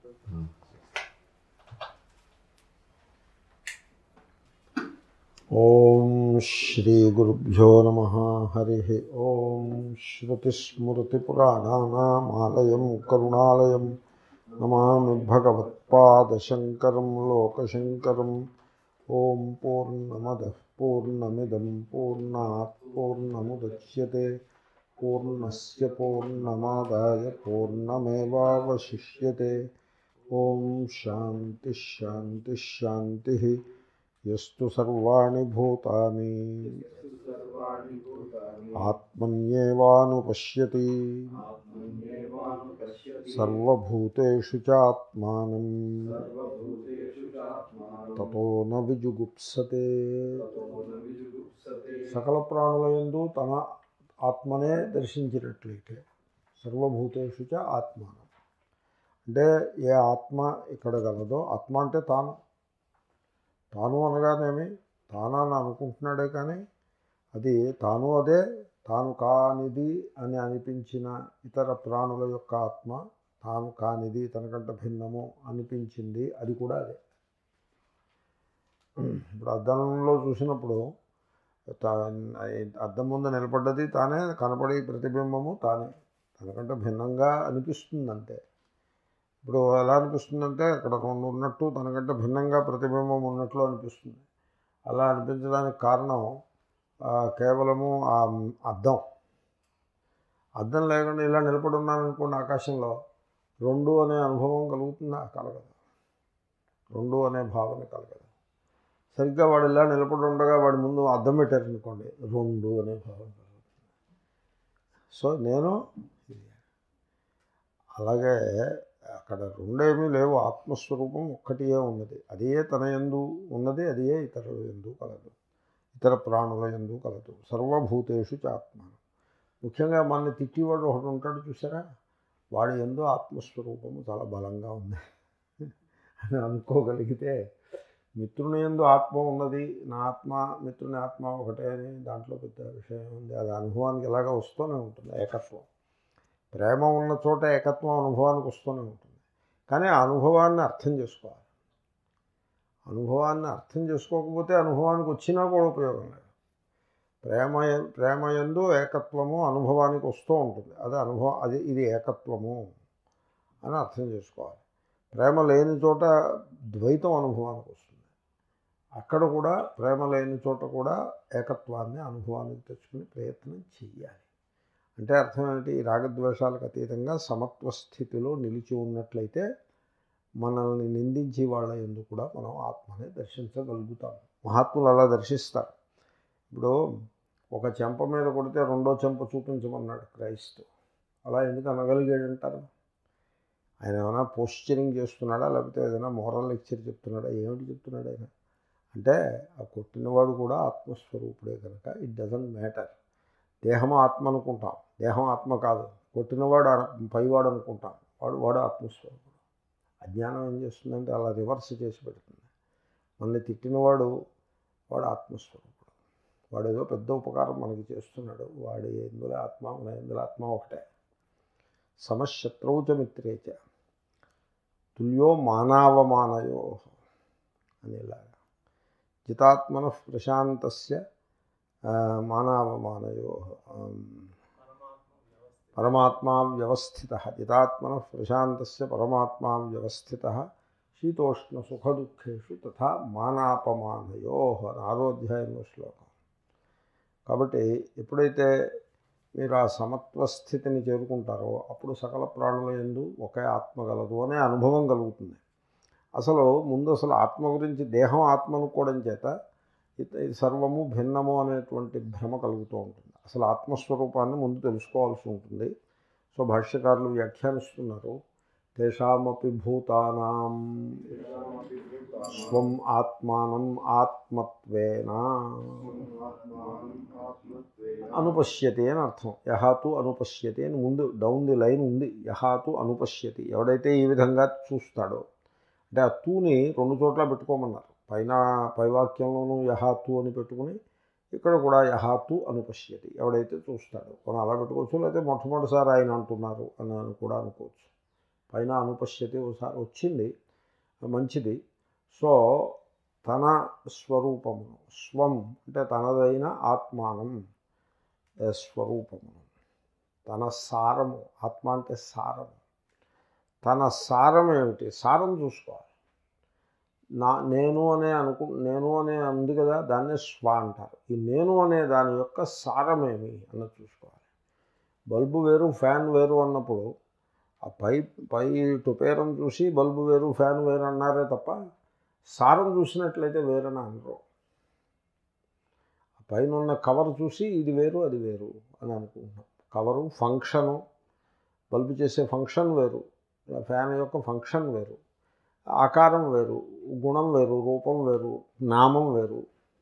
ఓం శ్రీ గురుభ్యో నమ హరి ఓం శ్రుతిస్మృతిపురాణానామాలయం కరుణాలయం నమామి భగవత్పాదశంకరం లోకశంకరం ఓం పూర్ణమద పూర్ణమిదం పూర్ణాత్ పూర్ణముద్యతే పూర్ణస్య పూర్ణమాదాయ పూర్ణమేవావశిష్యతే ఓం శాంతి శాంతి శాంతి యస్తు సర్వాణి భూతాని ఆత్మన్యేవానుపశ్యతి సర్వభూతేషు చాత్మానం తతో న విజుగుప్సతే సకల ప్రాణుల యందు తన ఆత్మనే దర్శించినట్లయితే సర్వభూతేషు చ ఆత్మానం అంటే ఏ ఆత్మ ఇక్కడ గలదో ఆత్మ అంటే తాను తాను అనగానేమి తానని అనుకుంటున్నాడే కానీ అది తాను అదే తాను కానిది అని అనిపించిన ఇతర ప్రాణుల యొక్క ఆత్మ తాను కానిది తనకంటే భిన్నము అనిపించింది అది కూడా అదే ఇప్పుడు అద్దంలో చూసినప్పుడు తా అద్దం ముందు నిలబడ్డది తానే కనపడే ప్రతిబింబము తానే తనకంటే భిన్నంగా అనిపిస్తుంది అంతే ఇప్పుడు ఎలా అనిపిస్తుందంటే అక్కడ రెండు ఉన్నట్టు తనకంటే భిన్నంగా ప్రతిబింబం ఉన్నట్లు అనిపిస్తుంది అలా అనిపించడానికి కారణం ఆ, కేవలము ఆ అద్దం అద్దం లేకుండా ఇలా నిలబడి ఉన్నాను అనుకోండి ఆకాశంలో రెండు అనే అనుభవం కలుగుతుందా కలగదు రెండు అనే భావన కలగదు సరిగ్గా వాడు ఇలా నిలబడి ఉండగా వాడి ముందు అద్దం పెట్టారనుకోండి రెండు అనే భావన కలుగుతుంది సో నేను ఇది. అలాగే అక్కడ రెండేమీ లేవు ఆత్మస్వరూపం ఒక్కటియే ఉన్నది అదే తన ఎందు ఉన్నది అదే ఇతరుల ఎందు కలదు ఇతర ప్రాణుల ఎందు కలదు సర్వభూతేషు చాత్మ ముఖ్యంగా మనల్ని తిట్టివాడు ఒకడు ఉంటాడు చూసారా వాడి ఎందు ఆత్మస్వరూపము చాలా బలంగా ఉంది అని అనుకోగలిగితే మిత్రుని ఎందు ఆత్మ ఉన్నది నా ఆత్మ మిత్రుని ఆత్మ ఒకటే అని దాంట్లో పెద్ద విషయం ఉంది అది అనుభవానికి ఎలాగ వస్తూనే ఉంటుంది ఏకత్వం ప్రేమ ఉన్న చోట ఏకత్వం అనుభవానికి వస్తూనే ఉంటుంది కానీ ఆ అనుభవాన్ని అర్థం చేసుకోవాలి అనుభవాన్ని అర్థం చేసుకోకపోతే అనుభవానికి వచ్చినా కూడా ఉపయోగం లేదు ప్రేమ ప్రేమయందు ఏకత్వము అనుభవానికి వస్తూ ఉంటుంది అది అనుభవం అది ఇది ఏకత్వము అని అర్థం చేసుకోవాలి ప్రేమ లేని చోట ద్వైతం అనుభవానికి వస్తుంది అక్కడ కూడా ప్రేమ లేని చోట కూడా ఏకత్వాన్ని అనుభవానికి తెచ్చుకునే ప్రయత్నం చెయ్యాలి అంటే అర్థం ఏంటి ఈ రాగద్వేషాలకు అతీతంగా సమత్వ స్థితిలో నిలిచి ఉన్నట్లయితే మనల్ని నిందించే వాళ్ళ ఎందు కూడా మనం ఆత్మని దర్శించగలుగుతాం మహాత్ములు అలా దర్శిస్తారు ఇప్పుడు ఒక చెంప మీద కొడితే రెండో చెంప చూపించమన్నాడు క్రైస్తు అలా ఎందుకు అనగలిగాడంటారు ఆయన ఏమైనా పోస్చరింగ్ చేస్తున్నాడా లేకపోతే ఏదైనా మోరల్ లెక్చర్ చెప్తున్నాడా ఏమిటి చెప్తున్నాడు ఆయన అంటే ఆ కొట్టినవాడు కూడా ఆత్మస్వరూపుడే కనుక ఇట్ డజంట్ మ్యాటర్ దేహం ఆత్మ అనుకుంటాం దేహం ఆత్మ కాదు కొట్టినవాడు అన- పైవాడు అనుకుంటాం వాడు వాడు ఆత్మస్వరూపుడు అజ్ఞానం ఏం చేస్తుందంటే అలా రివర్స్ చేసి పెడుతుంది మనల్ని తిట్టినవాడు వాడు ఆత్మస్వరూపుడు వాడు ఏదో పెద్ద ఉపకారం మనకి చేస్తున్నాడు వాడి ఎందులో ఆత్మ మన ఎందులో ఆత్మ ఒకటే సమశత్రౌచ మిత్రేచ తుల్యో మానావమానయో అనేలాగా జితాత్మన ప్రశాంతస్య ఆ, మానావమానయో ఆమ్, పరమాత్మా వ్యవస్థిత జితాత్మన ప్రశాంతస్య పరమాత్మా వ్యవస్థిత శీతోష్ణ సుఖదుఖేషు తథా మానాపమానయో అని ఆరో అధ్యాయంలో శ్లోకం కాబట్టి ఎప్పుడైతే మీరు ఆ సమత్వ స్థితిని చేరుకుంటారో అప్పుడు సకల ప్రాణుల ఎందు ఒకే ఆత్మ గలదు అనే అనుభవం కలుగుతుంది అసలు ముందు అసలు ఆత్మ గురించి దేహం ఆత్మ అనుకోవడం చేత ఇత- ఇది సర్వము భిన్నము అనేటువంటి భ్రమ కలుగుతూ ఉంటుంది అసలు ఆత్మస్వరూపాన్ని ముందు తెలుసుకోవాల్సి ఉంటుంది సో భాష్యకారులు వ్యాఖ్యానిస్తున్నారు తేషామపి భూతానాం స్వం ఆత్మానం ఆత్మత్వేన అనుపశ్యతి అని అర్థం యహాతు అనుపశ్యతి అని ముందు డౌన్ ది లైన్ ఉంది యహాతు అనుపశ్యతి ఎవడైతే ఈ విధంగా చూస్తాడో అంటే ఆ తూని రెండు చోట్ల పెట్టుకోమన్నారు పైన పైవాక్యంలోనూ యహాతు అని పెట్టుకుని ఇక్కడ కూడా యహాతు అనుపశ్యతి ఎవడైతే చూస్తాడో మనం అలా పెట్టుకోవచ్చు లేకపోతే మొట్టమొదటిసారి ఆయన అంటున్నారు అని అని కూడా అనుకోవచ్చు పైన అనుపశ్యతి ఒకసారి వచ్చింది మంచిది సో తన స్వరూపమును స్వం అంటే తనదైన ఆత్మానం ఏ స్వరూపమును తన సారము ఆత్మ అంటే సారము తన సారం ఏమిటి సారం చూసుకోవాలి నా నేను అనే అనుకు నేను అనే ఉంది కదా దాన్నే స్వ అంటారు ఈ నేను అనే దాని యొక్క సారమేమి అన్నది చూసుకోవాలి బల్బు వేరు ఫ్యాన్ వేరు అన్నప్పుడు ఆ పై పై టుపేరం చూసి బల్బు వేరు ఫ్యాన్ వేరు అన్నారే తప్ప సారం చూసినట్లయితే వేరని అనరు ఆ పైన ఉన్న కవర్ చూసి ఇది వేరు అది వేరు అని అనుకుంటున్నాం కవరు ఫంక్షను బల్బు చేసే ఫంక్షన్ వేరు ఫ్యాన్ యొక్క ఫంక్షన్ వేరు ఆకారం వేరు గుణం వేరు రూపం వేరు నామం వేరు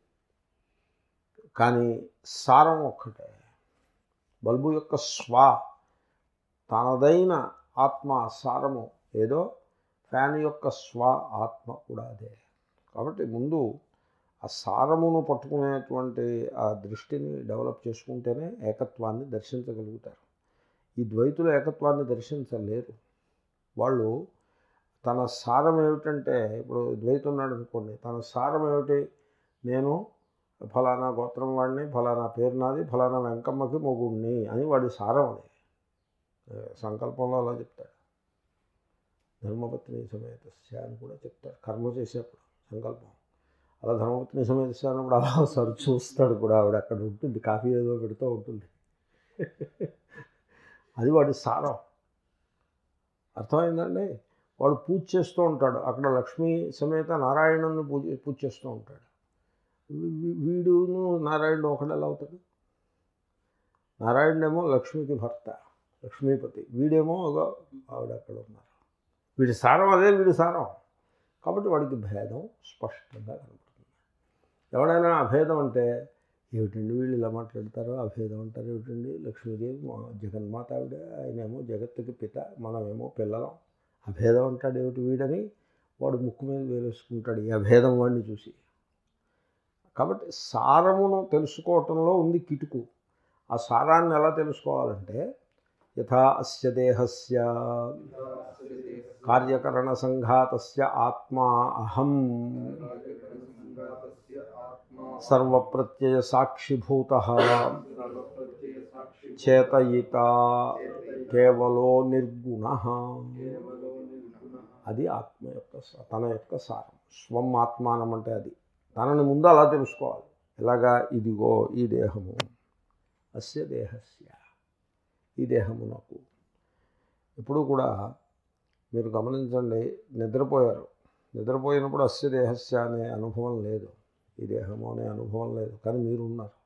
కానీ సారం ఒక్కటే బల్బు యొక్క స్వ తనదైన ఆత్మ సారము ఏదో ఫ్యాన్ యొక్క స్వ ఆత్మ కూడా అదే కాబట్టి ముందు ఆ సారమును పట్టుకునేటువంటి ఆ దృష్టిని డెవలప్ చేసుకుంటేనే ఏకత్వాన్ని దర్శించగలుగుతారు ఈ ద్వైతులు ఏకత్వాన్ని దర్శించలేరు వాళ్ళు తన సారం ఏమిటంటే ఇప్పుడు ద్వైతం ఉన్నాడు అనుకోండి తన సారం ఏమిటి నేను ఫలానా గోత్రం వాడిని ఫలానా పేరు నాది ఫలానా వెంకమ్మకి మొగుడిని అని వాడి సారం అది సంకల్పంలో అలా చెప్తాడు ధర్మపత్ని సమేతస్య అని కూడా చెప్తాడు కర్మ చేసేప్పుడు సంకల్పం అలా ధర్మపత్ని సమేతస్య అన్నప్పుడు అలా సరి చూస్తాడు కూడా ఆవిడ అక్కడ ఉంటుంది కాఫీ ఏదో పెడుతూ ఉంటుంది అది వాడి సారం అర్థమైందండి వాడు పూజ చేస్తూ ఉంటాడు అక్కడ లక్ష్మీ సమేత నారాయణుని పూజ పూజ చేస్తూ ఉంటాడు వీడును నారాయణుడు ఒకడు ఎలా అవుతాడు నారాయణుడేమో లక్ష్మికి భర్త లక్ష్మీపతి వీడేమో ఒక ఆవిడ అక్కడ ఉన్నారు వీడి సారం అదే వీడి సారం కాబట్టి వాడికి భేదం స్పష్టంగా కనపడుతుంది ఎవడైనా అభేదం అంటే ఏమిటండి వీళ్ళు ఇలా మాట్లాడతారో అభేదం అంటారు ఏమిటండి లక్ష్మీదేవి మా జగన్మాత ఆవిడ ఆయనేమో జగత్తుకి పిత మనమేమో పిల్లలం అభేదం అంటాడు ఏమిటి వీడని వాడు ముక్కు మీద వేలేసుకుంటాడు ఈ అభేదం వాడిని చూసి కాబట్టి సారమును తెలుసుకోవటంలో ఉంది కిటుకు ఆ సారాన్ని ఎలా తెలుసుకోవాలంటే యథా అస్య దేహస్య కార్యకరణ సంఘాతస్య ఆత్మా అహం సర్వప్రత్యయ సాక్షిభూత చేతయిత కేవలో నిర్గుణ అది ఆత్మ యొక్క తన యొక్క సారం స్వం ఆత్మానం అంటే అది తనని ముందు అలా తెలుసుకోవాలి ఎలాగా ఇదిగో ఈ దేహము అస్య దేహస్య ఈ దేహమునకు ఇప్పుడు కూడా మీరు గమనించండి నిద్రపోయారు నిద్రపోయినప్పుడు అస్య దేహస్య అనే అనుభవం లేదు ఈ దేహము అనే అనుభవం లేదు కానీ మీరు ఉన్నారు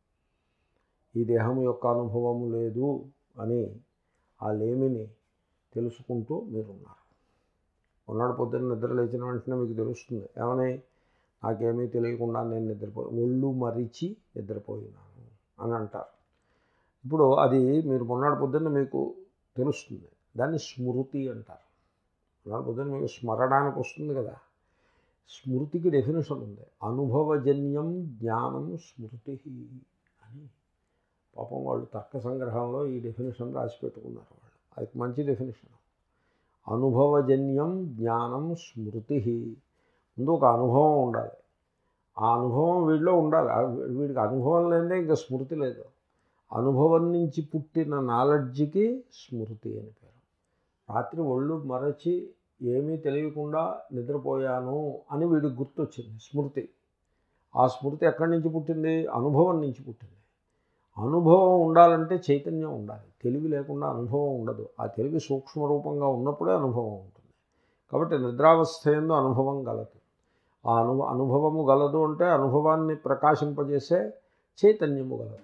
ఈ దేహము యొక్క అనుభవము లేదు అని ఆ లేమిని తెలుసుకుంటూ మీరున్నారు ఉన్నాడు పొద్దున్న నిద్ర లేచిన వెంటనే మీకు తెలుస్తుంది ఏమని నాకేమీ తెలియకుండా నేను నిద్రపోయి ఒళ్ళు మరిచి నిద్రపోయినాను అని అంటారు ఇప్పుడు అది మీరు మొన్నటి పొద్దున్న మీకు తెలుస్తుంది దాన్ని స్మృతి అంటారు మొన్నటి పొద్దున్న మీకు స్మరణానికి వస్తుంది కదా స్మృతికి డెఫినేషన్ ఉంది అనుభవజన్యం జ్ఞానం స్మృతి అని పాపం వాళ్ళు తర్క సంగ్రహంలో ఈ డెఫినేషన్ రాసి పెట్టుకున్నారు వాళ్ళు అది మంచి డెఫినేషన్ అనుభవజన్యం జ్ఞానం స్మృతి ముందు ఒక అనుభవం ఉండాలి ఆ అనుభవం వీడిలో ఉండాలి వీడికి అనుభవం లేదే ఇంకా స్మృతి లేదు అనుభవం నుంచి పుట్టిన నాలెడ్జ్కి స్మృతి అని పేరు రాత్రి ఒళ్ళు మరచి ఏమీ తెలియకుండా నిద్రపోయాను అని వీడికి గుర్తొచ్చింది స్మృతి ఆ స్మృతి ఎక్కడి నుంచి పుట్టింది అనుభవం నుంచి పుట్టింది అనుభవం ఉండాలంటే చైతన్యం ఉండాలి తెలివి లేకుండా అనుభవం ఉండదు ఆ తెలివి సూక్ష్మ రూపంగా ఉన్నప్పుడే అనుభవం ఉంటుంది కాబట్టి నిద్రావస్థ ఎందు అనుభవం గలదు ఆ అను అనుభవము గలదు అంటే అనుభవాన్ని ప్రకాశింపజేసే చైతన్యము గలదు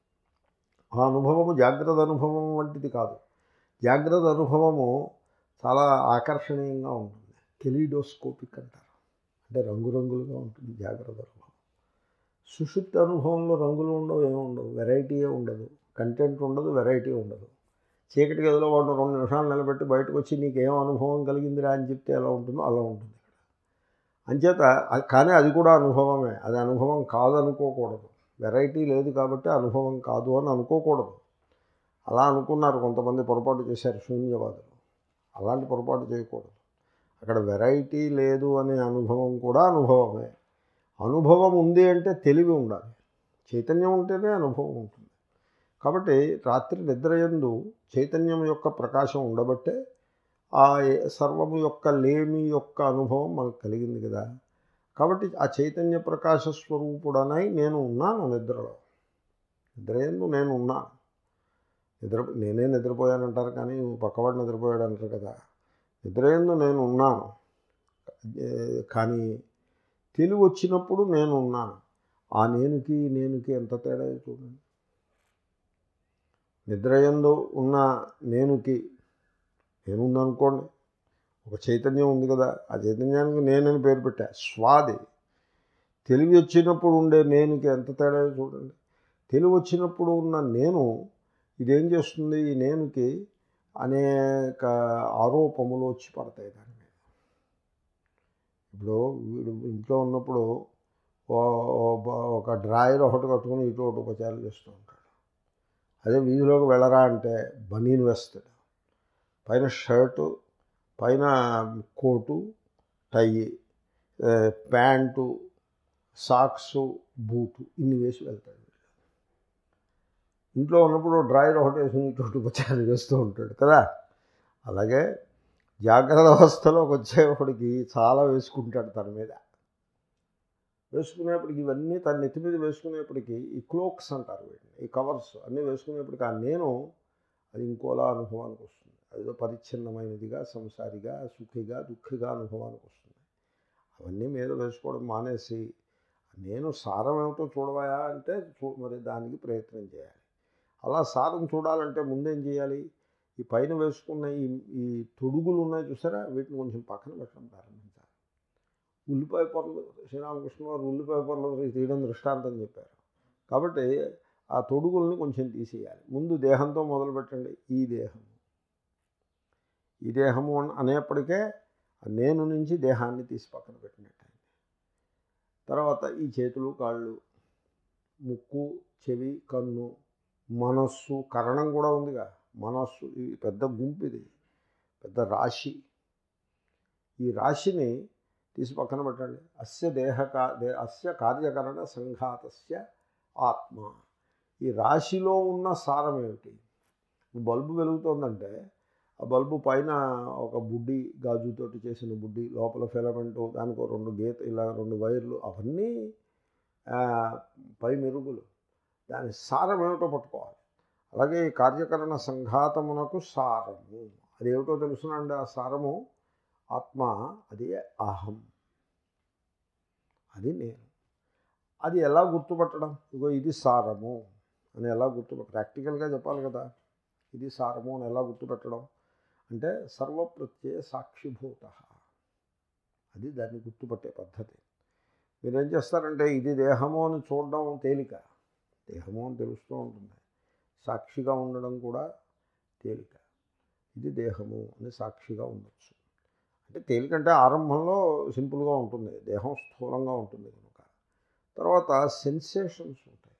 ఆ అనుభవము జాగ్రత్త అనుభవం వంటిది కాదు జాగ్రత్త అనుభవము చాలా ఆకర్షణీయంగా ఉంటుంది కెలిడోస్కోపిక్ అంటారు అంటే రంగురంగులుగా ఉంటుంది జాగ్రత్త అనుభవం సుషుప్తి అనుభవంలో రంగులు ఉండవు ఏమి ఉండవు వెరైటీయే ఉండదు కంటెంట్ ఉండదు వెరైటీ ఉండదు చీకటి గదిలో వాడు రెండు నిమిషాలు నిలబెట్టి బయటకు వచ్చి నీకేం అనుభవం కలిగిందిరా అని చెప్తే ఎలా ఉంటుందో అలా ఉంటుంది ఇక్కడ అంచేత కానీ అది కూడా అనుభవమే అది అనుభవం కాదనుకోకూడదు వెరైటీ లేదు కాబట్టి అనుభవం కాదు అని అనుకోకూడదు అలా అనుకున్నారు కొంతమంది పొరపాటు చేశారు శూన్యవాదులు అలాంటి పొరపాటు చేయకూడదు అక్కడ వెరైటీ లేదు అనే అనుభవం కూడా అనుభవమే అనుభవం ఉంది అంటే తెలివి ఉండాలి చైతన్యం ఉంటేనే అనుభవం ఉంటుంది కాబట్టి రాత్రి నిద్రయందు చైతన్యం యొక్క ప్రకాశం ఉండబట్టే ఆ సర్వము యొక్క లేమి యొక్క అనుభవం మనకు కలిగింది కదా కాబట్టి ఆ చైతన్య ప్రకాశ స్వరూపుడనై నేను ఉన్నాను నిద్రలో నిద్రయందు నేను ఉన్నాను నిద్ర నేనే నిద్రపోయానంటారు కానీ పక్కవాడు నిద్రపోయాడు అంటారు కదా నిద్రయందు నేను ఉన్నాను ఏ, కానీ తెలివి వచ్చినప్పుడు నేను ఉన్నాను ఆ నేనుకి నేనుకి ఎంత తేడా చూడండి నిద్రయందు ఉన్న నేనుకి నేనుందనుకోండి ఒక చైతన్యం ఉంది కదా ఆ చైతన్యానికి నేనని పేరు పెట్టా స్వాది తెలివి వచ్చినప్పుడు ఉండే నేనుకి ఎంత తేడా చూడండి తెలివి వచ్చినప్పుడు ఉన్న నేను ఇదేం చేస్తుంది ఈ నేనుకి అనేక ఆరోపములు వచ్చి పడతాయి దాని మీద ఇప్పుడు వీడు ఇంట్లో ఉన్నప్పుడు ఓ- ఓ బ- ఒక డ్రాయర్ ఒకటి కట్టుకుని ఇటు ఒకటి ఉపచారం చేస్తూ ఉంటాడు అదే వీధిలోకి వెళ్ళరా అంటే బనీన్ వేస్తాడు పైన షర్టు పైన కోటు టై ఏ, ప్యాంటు సాక్సు బూటు ఇన్ని వేసి వెళ్తాడు ఇంట్లో ఉన్నప్పుడు డ్రాయర్ ఒకటి వేసుకుని ఇటు ఒకటి ఉపచారం చేస్తూ ఉంటాడు కదా అలాగే జాగ్రత్త అవస్థలోకి వచ్చేప్పటికి చాలా వేసుకుంటాడు తన మీద వేసుకునేప్పటికి ఇవన్నీ తన నెత్తి మీద వేసుకునేప్పటికి ఈ క్లోక్స్ అంటారు వీటిని ఈ కవర్స్ అన్నీ వేసుకునేప్పటికి ఆ నేను అది ఇంకోలా అనుభవానికి వస్తుంది అదేదో పరిచ్ఛిన్నమైనదిగా సంసారిగా సుఖిగా దుఃఖిగా అనుభవానికి వస్తుంది అవన్నీ మీద వేసుకోవడం మానేసి నేను సారం ఏమిటో చూడవయా అంటే చూ మరి దానికి ప్రయత్నం చేయాలి అలా సారం చూడాలంటే ముందేం చేయాలి ఈ పైన వేసుకున్న ఈ ఈ తొడుగులు ఉన్నాయి చూసారా వీటిని కొంచెం పక్కన పెట్టడం ప్రారంభించాలి ఉల్లిపాయ పొరలు శ్రీరామకృష్ణ వారు ఉల్లిపాయ పొరలు తీయడం దృష్టాంతం చెప్పారు కాబట్టి ఆ తొడుగుల్ని కొంచెం తీసేయాలి ముందు దేహంతో మొదలు పెట్టండి ఈ దేహం ఈ దేహము అన్- అనేప్పటికే ఆ నేను నుంచి దేహాన్ని తీసి పక్కన పెట్టినట్టయింది తర్వాత ఈ చేతులు కాళ్ళు ముక్కు చెవి కన్ను మనస్సు కరణం కూడా ఉందిగా మనస్సు ఇది పెద్ద గుంపు ఇది పెద్ద రాశి ఈ రాశిని తీసి పక్కన పెట్టండి అస్య దేహ కా- దే అస్య కార్యకరణ సంఘాతస్య ఆత్మ ఈ రాశిలో ఉన్న సారం ఏమిటి బల్బు వెలుగుతోందంటే ఆ బల్బు పైన ఒక బుడ్డి గాజుతోటి చేసిన బుడ్డి లోపల ఫిలమెంటు దానికి ఒక రెండు గీత ఇలా రెండు వైర్లు అవన్నీ ఆ, పై మెరుగులు దాని సారం ఏమిటో పట్టుకోవాలి అలాగే ఈ కార్యకరణ సంఘాతమునకు సారము అదేమిటో తెలుసునండి ఆ సారము ఆత్మ అది అహం అది నేను అది ఎలా గుర్తుపట్టడం ఇగో ఇది సారము అని ఎలా గుర్తుపట్ట ప్రాక్టికల్గా చెప్పాలి కదా ఇది సారము అని ఎలా గుర్తుపెట్టడం అంటే సర్వప్రత్యయ సాక్షిభూత అది దాన్ని గుర్తుపట్టే పద్ధతి మీరేం చేస్తారంటే ఇది దేహము అని చూడడం తేలిక దేహము అని తెలుస్తూ ఉంటుంది సాక్షిగా ఉండడం కూడా తేలిక ఇది దేహము అని సాక్షిగా ఉండొచ్చు అంటే తేలికంటే ఆరంభంలో సింపుల్గా ఉంటుంది దేహం స్థూలంగా ఉంటుంది కనుక తర్వాత సెన్సేషన్స్ ఉంటాయి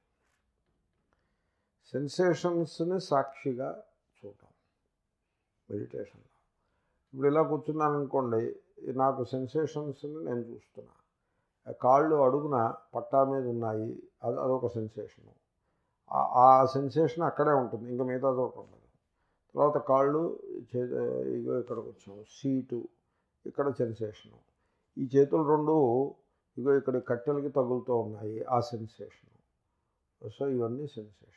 సెన్సేషన్స్ని సాక్షిగా చూడటం మెడిటేషన్లో ఇప్పుడు ఇలా కూర్చున్నాను అనుకోండి నాకు సెన్సేషన్స్ని నేను చూస్తున్నా ఆ కాళ్ళు అడుగున పట్టా మీద ఉన్నాయి అది అదొక సెన్సేషను ఆ- ఆ సెన్సేషన్ అక్కడే ఉంటుంది ఇంకా మిగతా చోట ఉండదు తర్వాత కాళ్ళు చే ఇగో ఇక్కడికి వచ్చాము సీటు ఇక్కడ సెన్సేషను ఈ చేతులు రెండు ఇగో ఇక్కడ కట్టెలకి తగులుతూ ఉన్నాయి ఆ సెన్సేషను సో ఇవన్నీ సెన్సేషన్స్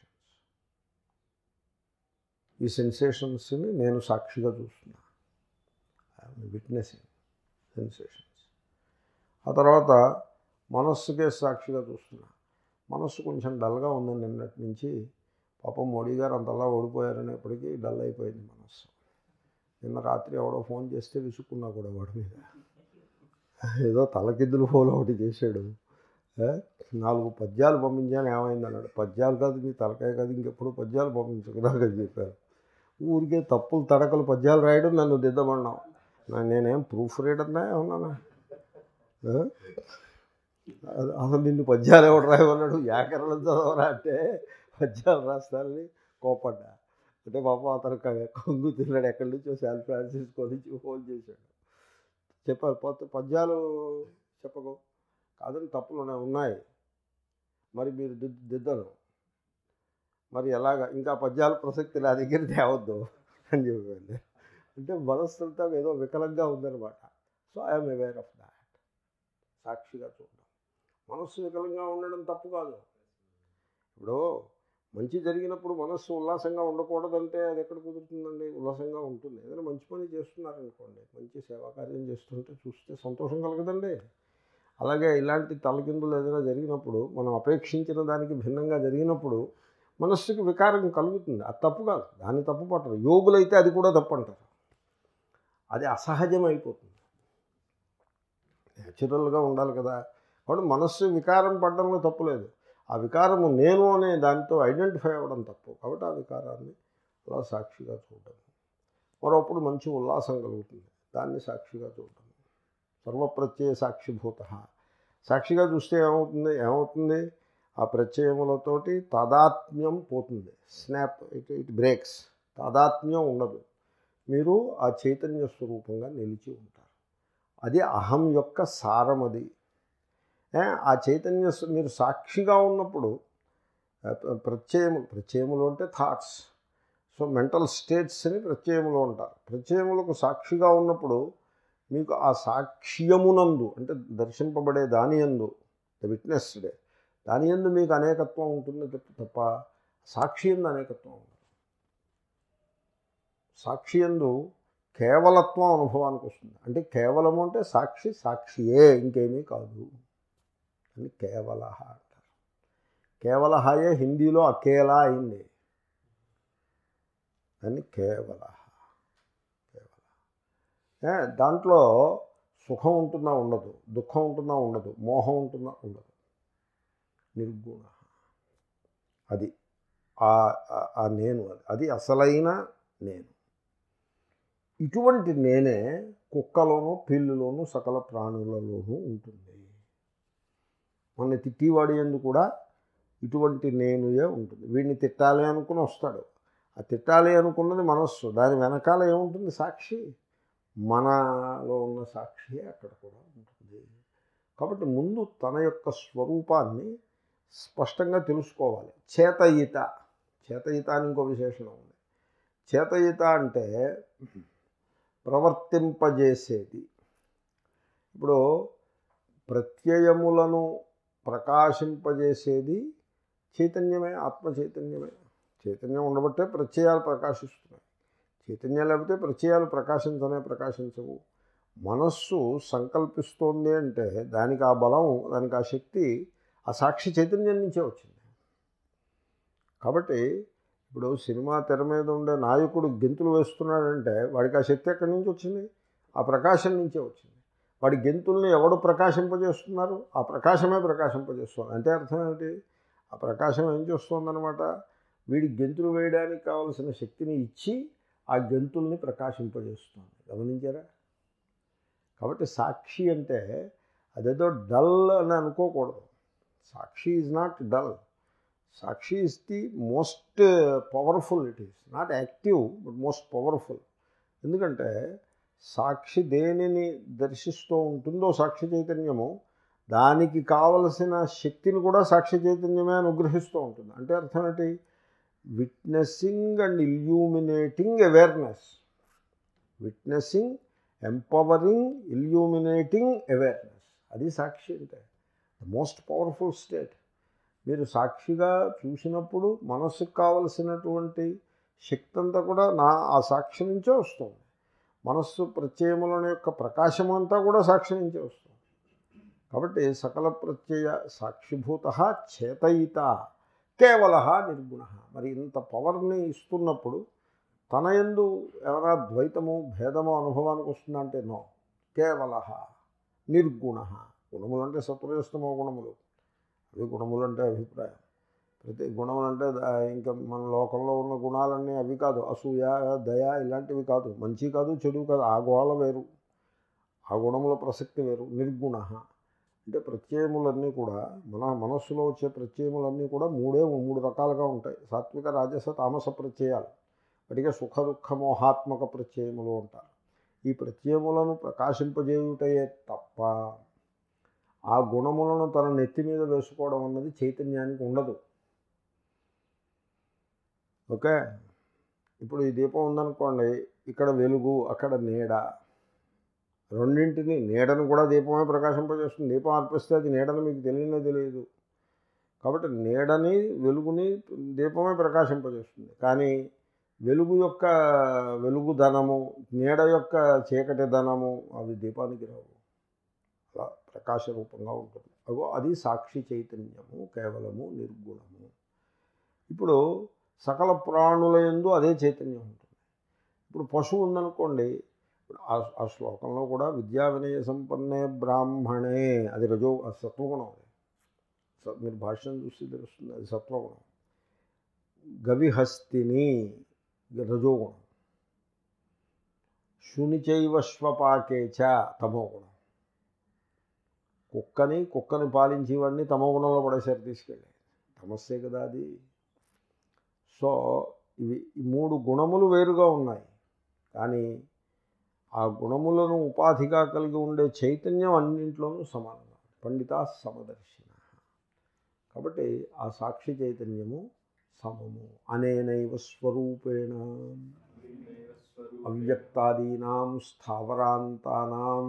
ఈ సెన్సేషన్స్ని నేను సాక్షిగా చూస్తున్నా విట్నెసింగ్ సెన్సేషన్స్ ఆ తర్వాత మనస్సుకే సాక్షిగా చూస్తున్నా మనస్సు కొంచెం డల్గా ఉంది నిన్నటి నుంచి పాపం మోడీ గారు అంతలా ఓడిపోయారనేప్పటికీ డల్ అయిపోయింది మనస్సు నిన్న రాత్రి ఎవడో ఫోన్ చేస్తే విసుక్కున్నా కూడా వాడి మీద ఏదో తలకిద్దులు ఫోన్ ఒకటి చేశాడు ఏ? నాలుగు పద్యాలు పంపించాను ఏమైంది అన్నాడు పద్యాలు కాదు నీ తలకాయ కాదు ఇంకెప్పుడు పద్యాలు పంపించకురాక చెప్పారు ఊరికే తప్పులు తడకలు పద్యాలు రాయడం నన్ను దిద్దమన్నావు నా- నేనేం ప్రూఫ్ రీడర్నే ఉన్నానా ఏ? అ- అసలు నిన్ను పద్యాలు ఎవడు రాయమన్నాడు వ్యాకరణం చదవరా అంటే పద్యాలు రాస్తానని కోపడ్డా అంటే పాపం అతను క- కొంగు తిన్నాడు ఎక్కడి నుంచో శాన్ ఫ్రాన్సిస్కో నుంచి ఫోన్ చేశాడు చెప్పారు పోతే పద్యాలు చెప్పకు కాదని తప్పులు ఉన్నాయి ఉన్నాయి మరి మీరు దిద్ దిద్దరు మరి ఎలాగ ఇంకా పద్యాల ప్రసక్తి నా దగ్గర తేవద్దు అని చెప్పాను అంటే మనస్సంతా ఏదో వికలంగా ఉందన్నమాట so I'm aware of that సాక్షిగా చూడడం మనస్సు వికలంగా ఉండడం తప్పు కాదు ఇప్పుడు మంచి జరిగినప్పుడు మనస్సు ఉల్లాసంగా ఉండకూడదంటే అది ఎక్కడ కుదురుతుందండి ఉల్లాసంగా ఉంటుంది ఏదైనా మంచి పని చేస్తున్నారనుకోండి మంచి సేవా కార్యం చేస్తుంటే చూస్తే సంతోషం కలగదండి అలాగే ఇలాంటి తలకిందులు ఏదైనా జరిగినప్పుడు మనం అపేక్షించిన దానికి భిన్నంగా జరిగినప్పుడు మనస్సుకి వికారం కలుగుతుంది అది తప్పు కాదు దాన్ని తప్పు పట్టరు యోగులైతే అది కూడా తప్పు అంటారు అది అసహజం అయిపోతుంది న్యాచురల్గా ఉండాలి కదా కాబట్టి మనస్సు వికారం పడడంలో తప్పు లేదు ఆ వికారము నేను అనే దానితో ఐడెంటిఫై అవ్వడం తప్పు కాబట్టి ఆ వికారాన్ని అలా సాక్షిగా చూడడం మరొప్పుడు మంచి ఉల్లాసం కలుగుతుంది దాన్ని సాక్షిగా చూడడం సర్వప్రత్యయ సాక్షిభూత సాక్షిగా చూస్తే ఏమవుతుంది ఏమవుతుంది ఆ ప్రత్యయములతోటి తాదాత్మ్యం పోతుంది స్నాప్ ఇట్ ఇట్ బ్రేక్స్ తాదాత్మ్యం ఉండదు మీరు ఆ చైతన్య స్వరూపంగా నిలిచి ఉంటారు అది అహం యొక్క సారం అది ఏ, ఆ చైతన్య స్వ- మీరు సాక్షిగా ఉన్నప్పుడు ఆ, ప్ర- ప్రత్యయములు ప్రత్యయములు అంటే థాట్స్ సో మెంటల్ స్టేట్స్ అని ప్రత్యయములు ఉంటారు ప్రత్యయములకు సాక్షిగా ఉన్నప్పుడు మీకు ఆ సాక్ష్యమునందు అంటే దర్శింపబడే దాని యందు ద విట్నెస్డ్ దాని యందు మీకు అనేకత్వం ఉంటుంది తప్ప- తప్ప సాక్షి ఎందు అనేకత్వం ఉండదు సాక్షి యందు కేవలత్వం అనుభవానికి వస్తుంది అంటే కేవలము అంటే సాక్షి సాక్షియే ఇంకేమీ కాదు అని కేవల అంటారు కేవలహాయే హిందీలో అకేలా అయింది అని కేవల కేవల ఏ, దాంట్లో సుఖం ఉంటుందా ఉండదు దుఃఖం ఉంటుందా ఉండదు మోహం ఉంటుందా ఉండదు నిర్గుణ అది ఆ- ఆ- ఆ నేను అది అది అసలైన నేను ఇటువంటి నేనే కుక్కలోను పిల్లులోను సకల ప్రాణులలోనూ ఉంటుంది మన తిట్టివాడి ఎందు కూడా ఇటువంటి నేనుయే ఉంటుంది వీడిని తిట్టాలి అనుకుని వస్తాడు ఆ తిట్టాలి అనుకున్నది మనస్సు దాని వెనకాల ఏముంటుంది సాక్షి మనలో ఉన్న సాక్షియే అక్కడ కూడా ఉంటుంది కాబట్టి ముందు తన యొక్క స్వరూపాన్ని స్పష్టంగా తెలుసుకోవాలి చేతయిత చేతయిత అని ఇంకో విశేషణం ఉంది చేతయిత అంటే ప్రవర్తింపజేసేది ఇప్పుడు ప్రత్యయములను ప్రకాశింపజేసేది చైతన్యమే ఆత్మ చైతన్యమే చైతన్యం ఉండబట్టే ప్రత్యయాలు ప్రకాశిస్తున్నాయి చైతన్యం లేకపోతే ప్రత్యయాలు ప్రకాశించనే ప్రకాశించవు మనస్సు సంకల్పిస్తోంది అంటే దానికి ఆ బలం దానికి ఆ శక్తి ఆ సాక్షి చైతన్యం నుంచే వచ్చింది కాబట్టి ఇప్పుడు సినిమా తెర మీద ఉండే నాయకుడు గెంతులు వేస్తున్నాడంటే వాడికి ఆ శక్తి ఎక్కడి నుంచి వచ్చింది ఆ ప్రకాశం నుంచే వచ్చింది వాడి గెంతుల్ని ఎవడు ప్రకాశింపజేస్తున్నారు ఆ ప్రకాశమే ప్రకాశింపజేస్తుంది అంటే అర్థం ఏమిటి ఆ ప్రకాశం ఏం చేస్తుందన్నమాట వీడి గెంతులు వేయడానికి కావలసిన శక్తిని ఇచ్చి ఆ గెంతుల్ని ప్రకాశింపజేస్తుంది గమనించారా కాబట్టి సాక్షి అంటే అదేదో డల్ అని అనుకోకూడదు సాక్షి ఈజ్ నాట్ డల్ సాక్షి is the most powerful it is not active but most powerful ఎందుకంటే సాక్షి దేనిని దర్శిస్తూ ఉంటుందో సాక్షి చైతన్యము దానికి కావలసిన శక్తిని కూడా సాక్షి చైతన్యమే అనుగ్రహిస్తూ ఉంటుంది అంటే అర్థం ఏంటి witnessing and illuminating awareness witnessing empowering illuminating awareness అది సాక్షి అంటే ద మోస్ట్ పవర్ఫుల్ స్టేట్ మీరు సాక్షిగా చూసినప్పుడు మనస్సుకు కావలసినటువంటి శక్తి అంతా కూడా నా ఆ సాక్షి నుంచే వస్తుంది మనస్సు ప్రత్యయముల యొక్క ప్రకాశం అంతా కూడా సాక్షి నుంచే వస్తుంది కాబట్టి సకల ప్రత్యయ సాక్షిభూత చేతయిత కేవల నిర్గుణ మరి ఇంత పవర్ని ఇస్తున్నప్పుడు తన ఎందు ఎవరా ద్వైతము భేదము అనుభవానికి వస్తుందంటే నో కేవల నిర్గుణ గుణములు అంటే సత్వరస్తమో గుణములు అవి గుణములు అంటే అభిప్రాయం ప్రతి గుణములు అంటే ద- ఇంకా మన లోకంలో ఉన్న గుణాలన్నీ అవి కాదు అసూయ దయ ఇలాంటివి కాదు మంచి కాదు చెడు కాదు ఆ గోళ వేరు ఆ గుణముల ప్రసక్తి వేరు నిర్గుణ అంటే ప్రత్యయములన్నీ కూడా మన మనస్సులో వచ్చే ప్రత్యయములన్నీ కూడా మూడే మూడు రకాలుగా ఉంటాయి సాత్విక రాజస తామస ప్రత్యయాలు వాటికే సుఖ దుఃఖ మోహాత్మక ప్రత్యయములు ఉంటారు ఈ ప్రత్యయములను ప్రకాశింపజేయుటయే తప్ప ఆ గుణములను తన నెత్తి మీద వేసుకోవడం అన్నది చైతన్యానికి ఉండదు ఓకే ఇప్పుడు ఈ దీపం ఉందనుకోండి ఇక్కడ వెలుగు అక్కడ నీడ రెండింటిని నీడను కూడా దీపమే ప్రకాశింపజేస్తుంది దీపం అర్పిస్తే అది నీడని మీకు తెలియనే తెలియదు కాబట్టి నీడని వెలుగుని దీపమే ప్రకాశింపజేస్తుంది కానీ వెలుగు యొక్క వెలుగుదనము నీడ యొక్క చీకటి ధనము అవి దీపానికి రావు అలా ప్రకాశ రూపంగా ఉంటుంది అగో అది సాక్షి చైతన్యము కేవలము నిర్గుణము ఇప్పుడు సకల ప్రాణుల యందు అదే చైతన్యం ఉంటుంది ఇప్పుడు పశువు ఉందనుకోండి ఇప్పుడు ఆ ఆ శ్లోకంలో కూడా విద్యా వినయ సంపన్నే బ్రాహ్మణే అది రజో అది సత్వగుణం అది స- మీరు భాష్యం చూస్తే తెలుస్తుంది అది సత్వగుణం గవిహస్తిని రజోగుణం శునిచైవ శ్వపాకేచ తమోగుణం కుక్కని కుక్కని పాలించేవాడిని తమో గుణంలో పడేసారి తీసుకెళ్ళి తమస్సే కదా అది సో ఇవి ఈ మూడు గుణములు వేరుగా ఉన్నాయి కానీ ఆ గుణములను ఉపాధిగా కలిగి ఉండే చైతన్యం అన్నింట్లోనూ సమానంగా ఉంది. పండిత సమదర్శిన కాబట్టి ఆ సాక్షి చైతన్యము సమము అనేనైవ స్వరూపేణ అవ్యక్తాదీనాం స్థావరాంతానాం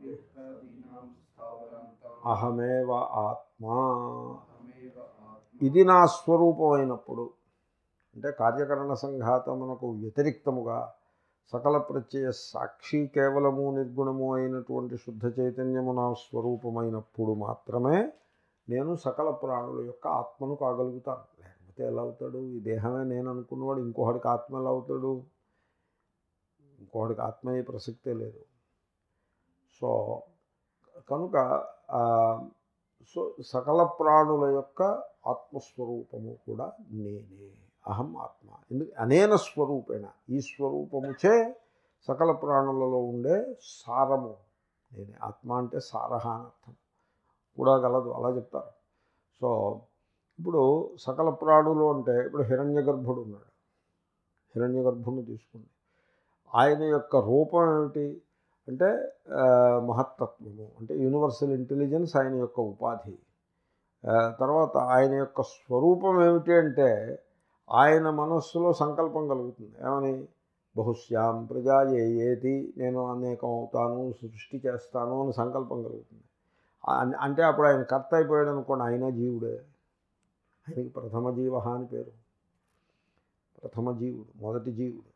అహమేవ ఆత్మా ఇది నా స్వరూపం అయినప్పుడు అంటే కార్యకరణ సంఘాతమునకు వ్యతిరిక్తముగా సకల ప్రత్యయ సాక్షి కేవలము నిర్గుణము అయినటువంటి శుద్ధ చైతన్యము నా స్వరూపమైనప్పుడు మాత్రమే నేను సకల ప్రాణుల యొక్క ఆత్మను కాగలుగుతాను లేకపోతే ఎలా అవుతాడు ఈ దేహమే నేను అనుకున్నవాడు ఇంకొకడికి ఆత్మ ఎలా అవుతాడు ఇంకొకడికి ఆత్మ అయ్యే ప్రసక్తే లేదు సో కనుక ఆ, సో సకల ప్రాణుల యొక్క ఆత్మస్వరూపము కూడా నేనే అహం ఆత్మ ఎందుకు అనేన స్వరూపేణ ఈ స్వరూపముచే సకల ప్రాణులలో ఉండే సారము నేనే ఆత్మ అంటే సారహ అని అర్థం కూడా గలదు అలా చెప్తారు సో ఇప్పుడు సకల ప్రాణులు అంటే ఇప్పుడు హిరణ్య గర్భుడు ఉన్నాడు హిరణ్య గర్భుడిని తీసుకోండి ఆయన యొక్క రూపం ఏమిటి అంటే ఆ, మహత్తత్వము అంటే యూనివర్సల్ ఇంటెలిజెన్స్ ఆయన యొక్క ఉపాధి ఆ, తర్వాత ఆయన యొక్క స్వరూపం ఏమిటి అంటే ఆయన మనస్సులో సంకల్పం కలుగుతుంది ఏమని బహుశ్యాం ప్రజా ఏ ఏది నేను అనేకం అవుతాను సృష్టి చేస్తాను అని సంకల్పం కలుగుతుంది ఆ- అంటే అప్పుడు ఆయన కర్త అయిపోయాడు అనుకోండి ఆయన జీవుడే ఆయనకి ప్రథమ జీవ అని పేరు ప్రథమ జీవుడు మొదటి జీవుడు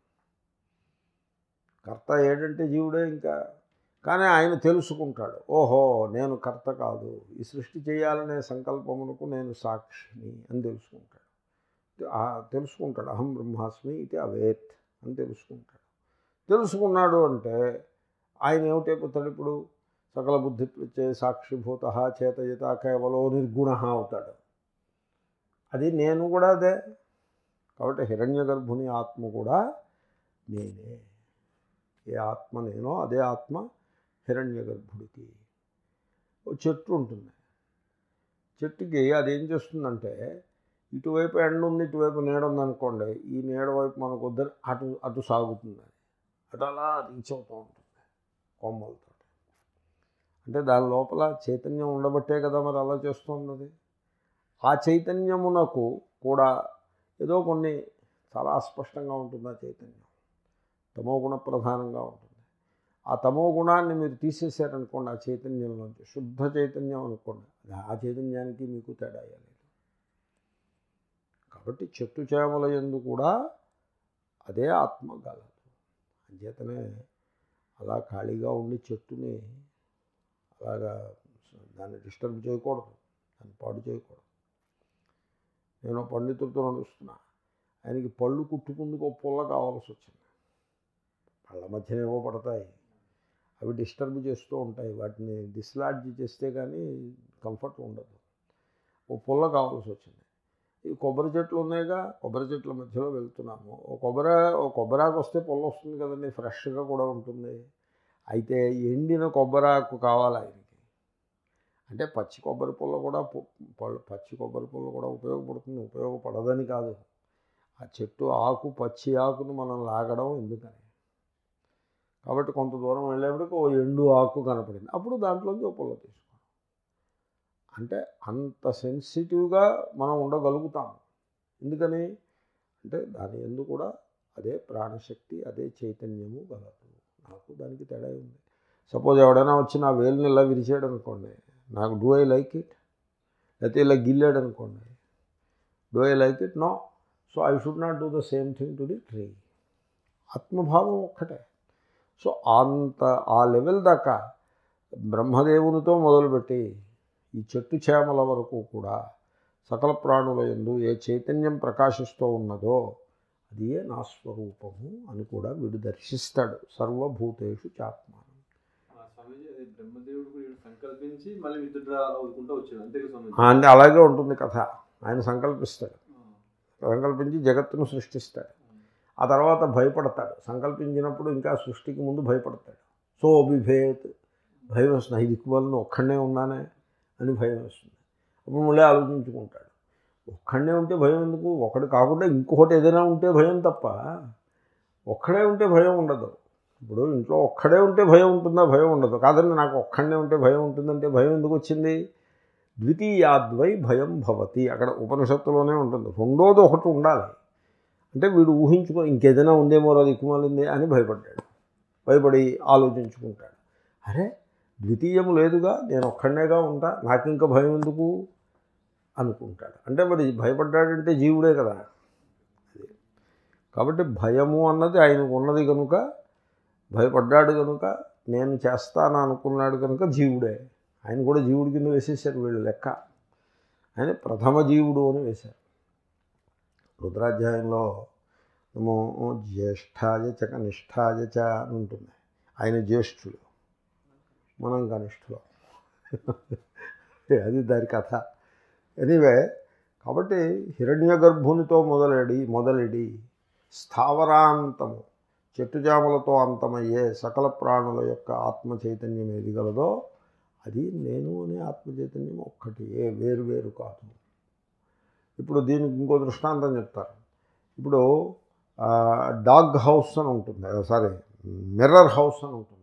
కర్త ఏడంటే జీవుడే ఇంకా కానీ ఆయన తెలుసుకుంటాడు ఓహో నేను కర్త కాదు ఈ సృష్టి చేయాలనే సంకల్పమునకు నేను సాక్షిని అని తెలుసుకుంటాడు ఆ తెలుసుకుంటాడు అహం బ్రహ్మాస్మి ఇది అవేత్ అని తెలుసుకుంటాడు తెలుసుకున్నాడు అంటే ఆయన ఏమిటైపోతాడు ఇప్పుడు సకల బుద్ధి ప్రత్యయ సాక్షిభూత చేతయత కేవలో నిర్గుణ అవుతాడు అది నేను కూడా అదే కాబట్టి హిరణ్య గర్భుని ఆత్మ కూడా నేనే ఏ ఆత్మ నేనో అదే ఆత్మ హిరణ్య గర్భుడికి ఓ చెట్టు ఉంటుంది చెట్టుకి అది ఏం చేస్తుందంటే ఇటువైపు ఎండ ఉంది ఇటువైపు నీడ ఉంది అనుకోండి ఈ నీడ వైపు మనకు వద్దని అటు అటు సాగుతుంది అది అటు అలా రీచ్ అవుతూ ఉంటుంది కొమ్మలతో అంటే దాని లోపల చైతన్యం ఉండబట్టే కదా మరి అలా చేస్తుంది అది ఆ చైతన్యమునకు కూడా ఏదో కొన్ని చాలా అస్పష్టంగా ఉంటుంది ఆ చైతన్యం తమో గుణ ప్రధానంగా ఉంటుంది ఆ తమో గుణాన్ని మీరు తీసేశారనుకోండి ఆ చైతన్యంలోంచి శుద్ధ చైతన్యం అనుకోండి అది ఆ చైతన్యానికి మీకు తేడా అయ్యలేదు కాబట్టి చెట్టు చేమల ఎందు కూడా అదే ఆత్మ గలదు అంచేతనే అలా ఖాళీగా ఉండి చెట్టుని అలాగా దాన్ని డిస్టర్బ్ చేయకూడదు దాన్ని పాడు చేయకూడదు నేను పండితుడితో నడుస్తున్నా ఆయనకి పళ్ళు కుట్టుకుందుకు ఒక పుల్ల కావాల్సి వచ్చింది పళ్ళ మధ్యన ఏవో పడతాయి అవి డిస్టర్బ్ చేస్తూ ఉంటాయి వాటిని డిస్లాడ్జ్ చేస్తే కానీ కంఫర్ట్ ఉండదు ఓ పుల్ల కావాల్సి వచ్చింది ఈ కొబ్బరి చెట్లు ఉన్నాయిగా కొబ్బరి చెట్ల మధ్యలో వెళ్తున్నాము ఓ కొబ్బరి ఓ కొబ్బరాకు వస్తే పుల్ల వస్తుంది కదండి ఫ్రెష్గా కూడా ఉంటుంది అయితే ఎండిన కొబ్బరాకు కావాలి ఆయనకి అంటే పచ్చి కొబ్బరి పుల్ల కూడా పు- పళ్ళు- పచ్చి కొబ్బరి పుల్ల కూడా ఉపయోగపడుతుంది ఉపయోగపడదని కాదు ఆ చెట్టు ఆకు పచ్చి ఆకును మనం లాగడం ఎందుకని కాబట్టి కొంత దూరం వెళ్ళేప్పటికి ఓ ఎండు ఆకు కనపడింది అప్పుడు దాంట్లోంచి ఓ పుల్ల తీసుకో అంటే అంత సెన్సిటివ్గా మనం ఉండగలుగుతాం ఎందుకని అంటే దాని ఎందు కూడా అదే ప్రాణశక్తి అదే చైతన్యము గలదు నాకు దానికి తేడా ఉంది సపోజ్ ఎవడైనా వచ్చి నా వేలుని ఇలా విరిచాడు అనుకోండి నాకు డూ ఐ లైక్ ఇట్ లేకపోతే ఇలా గిల్లాడు అనుకోండి do I like it no so I should not do the same thing to the tree ఆత్మభావం ఒక్కటే సో అంత ఆ లెవెల్ దాకా బ్రహ్మదేవునితో మొదలుపెట్టి ఈ చెట్టు చేమల వరకు కూడా సకల ప్రాణుల ఎందు ఏ చైతన్యం ప్రకాశిస్తూ ఉన్నదో అది ఏ నా స్వరూపము అని కూడా వీడు దర్శిస్తాడు సర్వభూతేషు చాత్మానం ఆ స్వామీజీ అది బ్రహ్మదేవుడు కూడా ఈయన సంకల్పించి మళ్ళీ విత్డ్రా అవుకుంటూ వచ్చాడు అంతే కదా స్వామీజీ అంటే అలాగే ఉంటుంది కథ ఆయన సంకల్పిస్తాడు ఆ, సంకల్పించి జగత్తును సృష్టిస్తాడు ఆ తర్వాత భయపడతాడు సంకల్పించినప్పుడు ఇంకా సృష్టికి ముందు భయపడతాడు సో బిభేత్ భయం వస్తుంది ఐదు దిక్కుమాలను ఒక్కడనే ఉన్నానే అని భయం వస్తుంది అప్పుడు మళ్ళీ ఆలోచించుకుంటాడు ఒక్కడనే ఉంటే భయం ఎందుకు ఒకటి కాకుండా ఇంకొకటి ఏదైనా ఉంటే భయం తప్ప ఒక్కడే ఉంటే భయం ఉండదు ఇప్పుడు ఇంట్లో ఒక్కడే ఉంటే భయం ఉంటుందా భయం ఉండదు కాదండి నాకు ఒక్కడనే ఉంటే భయం ఉంటుందంటే భయం ఎందుకు వచ్చింది ద్వితీయాద్వై భయం భవతి అక్కడ ఉపనిషత్తులోనే ఉంటుంది రెండోది ఒకటి ఉండాలి అంటే వీడు ఊహించుకో ఇంకేదైనా ఉందేమో అది దిక్కుమాలింది అని భయపడ్డాడు భయపడి ఆలోచించుకుంటాడు అరే ద్వితీయము లేదుగా నేను ఒక్కడనేగా ఉంటా నాకు ఇంకా భయం ఎందుకు అనుకుంటాడు అంటే మరి భయపడ్డాడంటే జీవుడే కదా అది కాబట్టి భయము అన్నది ఆయనకు ఉన్నది కనుక భయపడ్డాడు కనుక నేను చేస్తాను అనుకున్నాడు కనుక జీవుడే ఆయన కూడా జీవుడి కింద వేసేసారు వీళ్ళు లెక్క ఆయన ప్రథమ జీవుడు అని వేశారు రుద్రాధ్యాయంలో ఏమో జ్యేష్ఠాయ చ కనిష్ఠాయ చ అని ఉంటుంది ఆయన జ్యేష్ఠుడు మనం కనిష్ఠులు అది దాని కథ ఎనీవే కాబట్టి హిరణ్య గర్భునితో మొదలెడి మొదలెడి స్థావరాంతము చెట్టుజాములతో అంతమయ్యే సకల ప్రాణుల యొక్క ఆత్మ చైతన్యం ఏది గలదో అది నేను అనే ఆత్మ చైతన్యం ఒక్కటి ఏ వేరు వేరు కాదు ఇప్పుడు దీనికి ఇంకో దృష్టాంతం చెప్తారు ఇప్పుడు ఆ, డాగ్ హౌస్ అని ఉంటుంది సారీ మిర్రర్ హౌస్ అని ఉంటుంది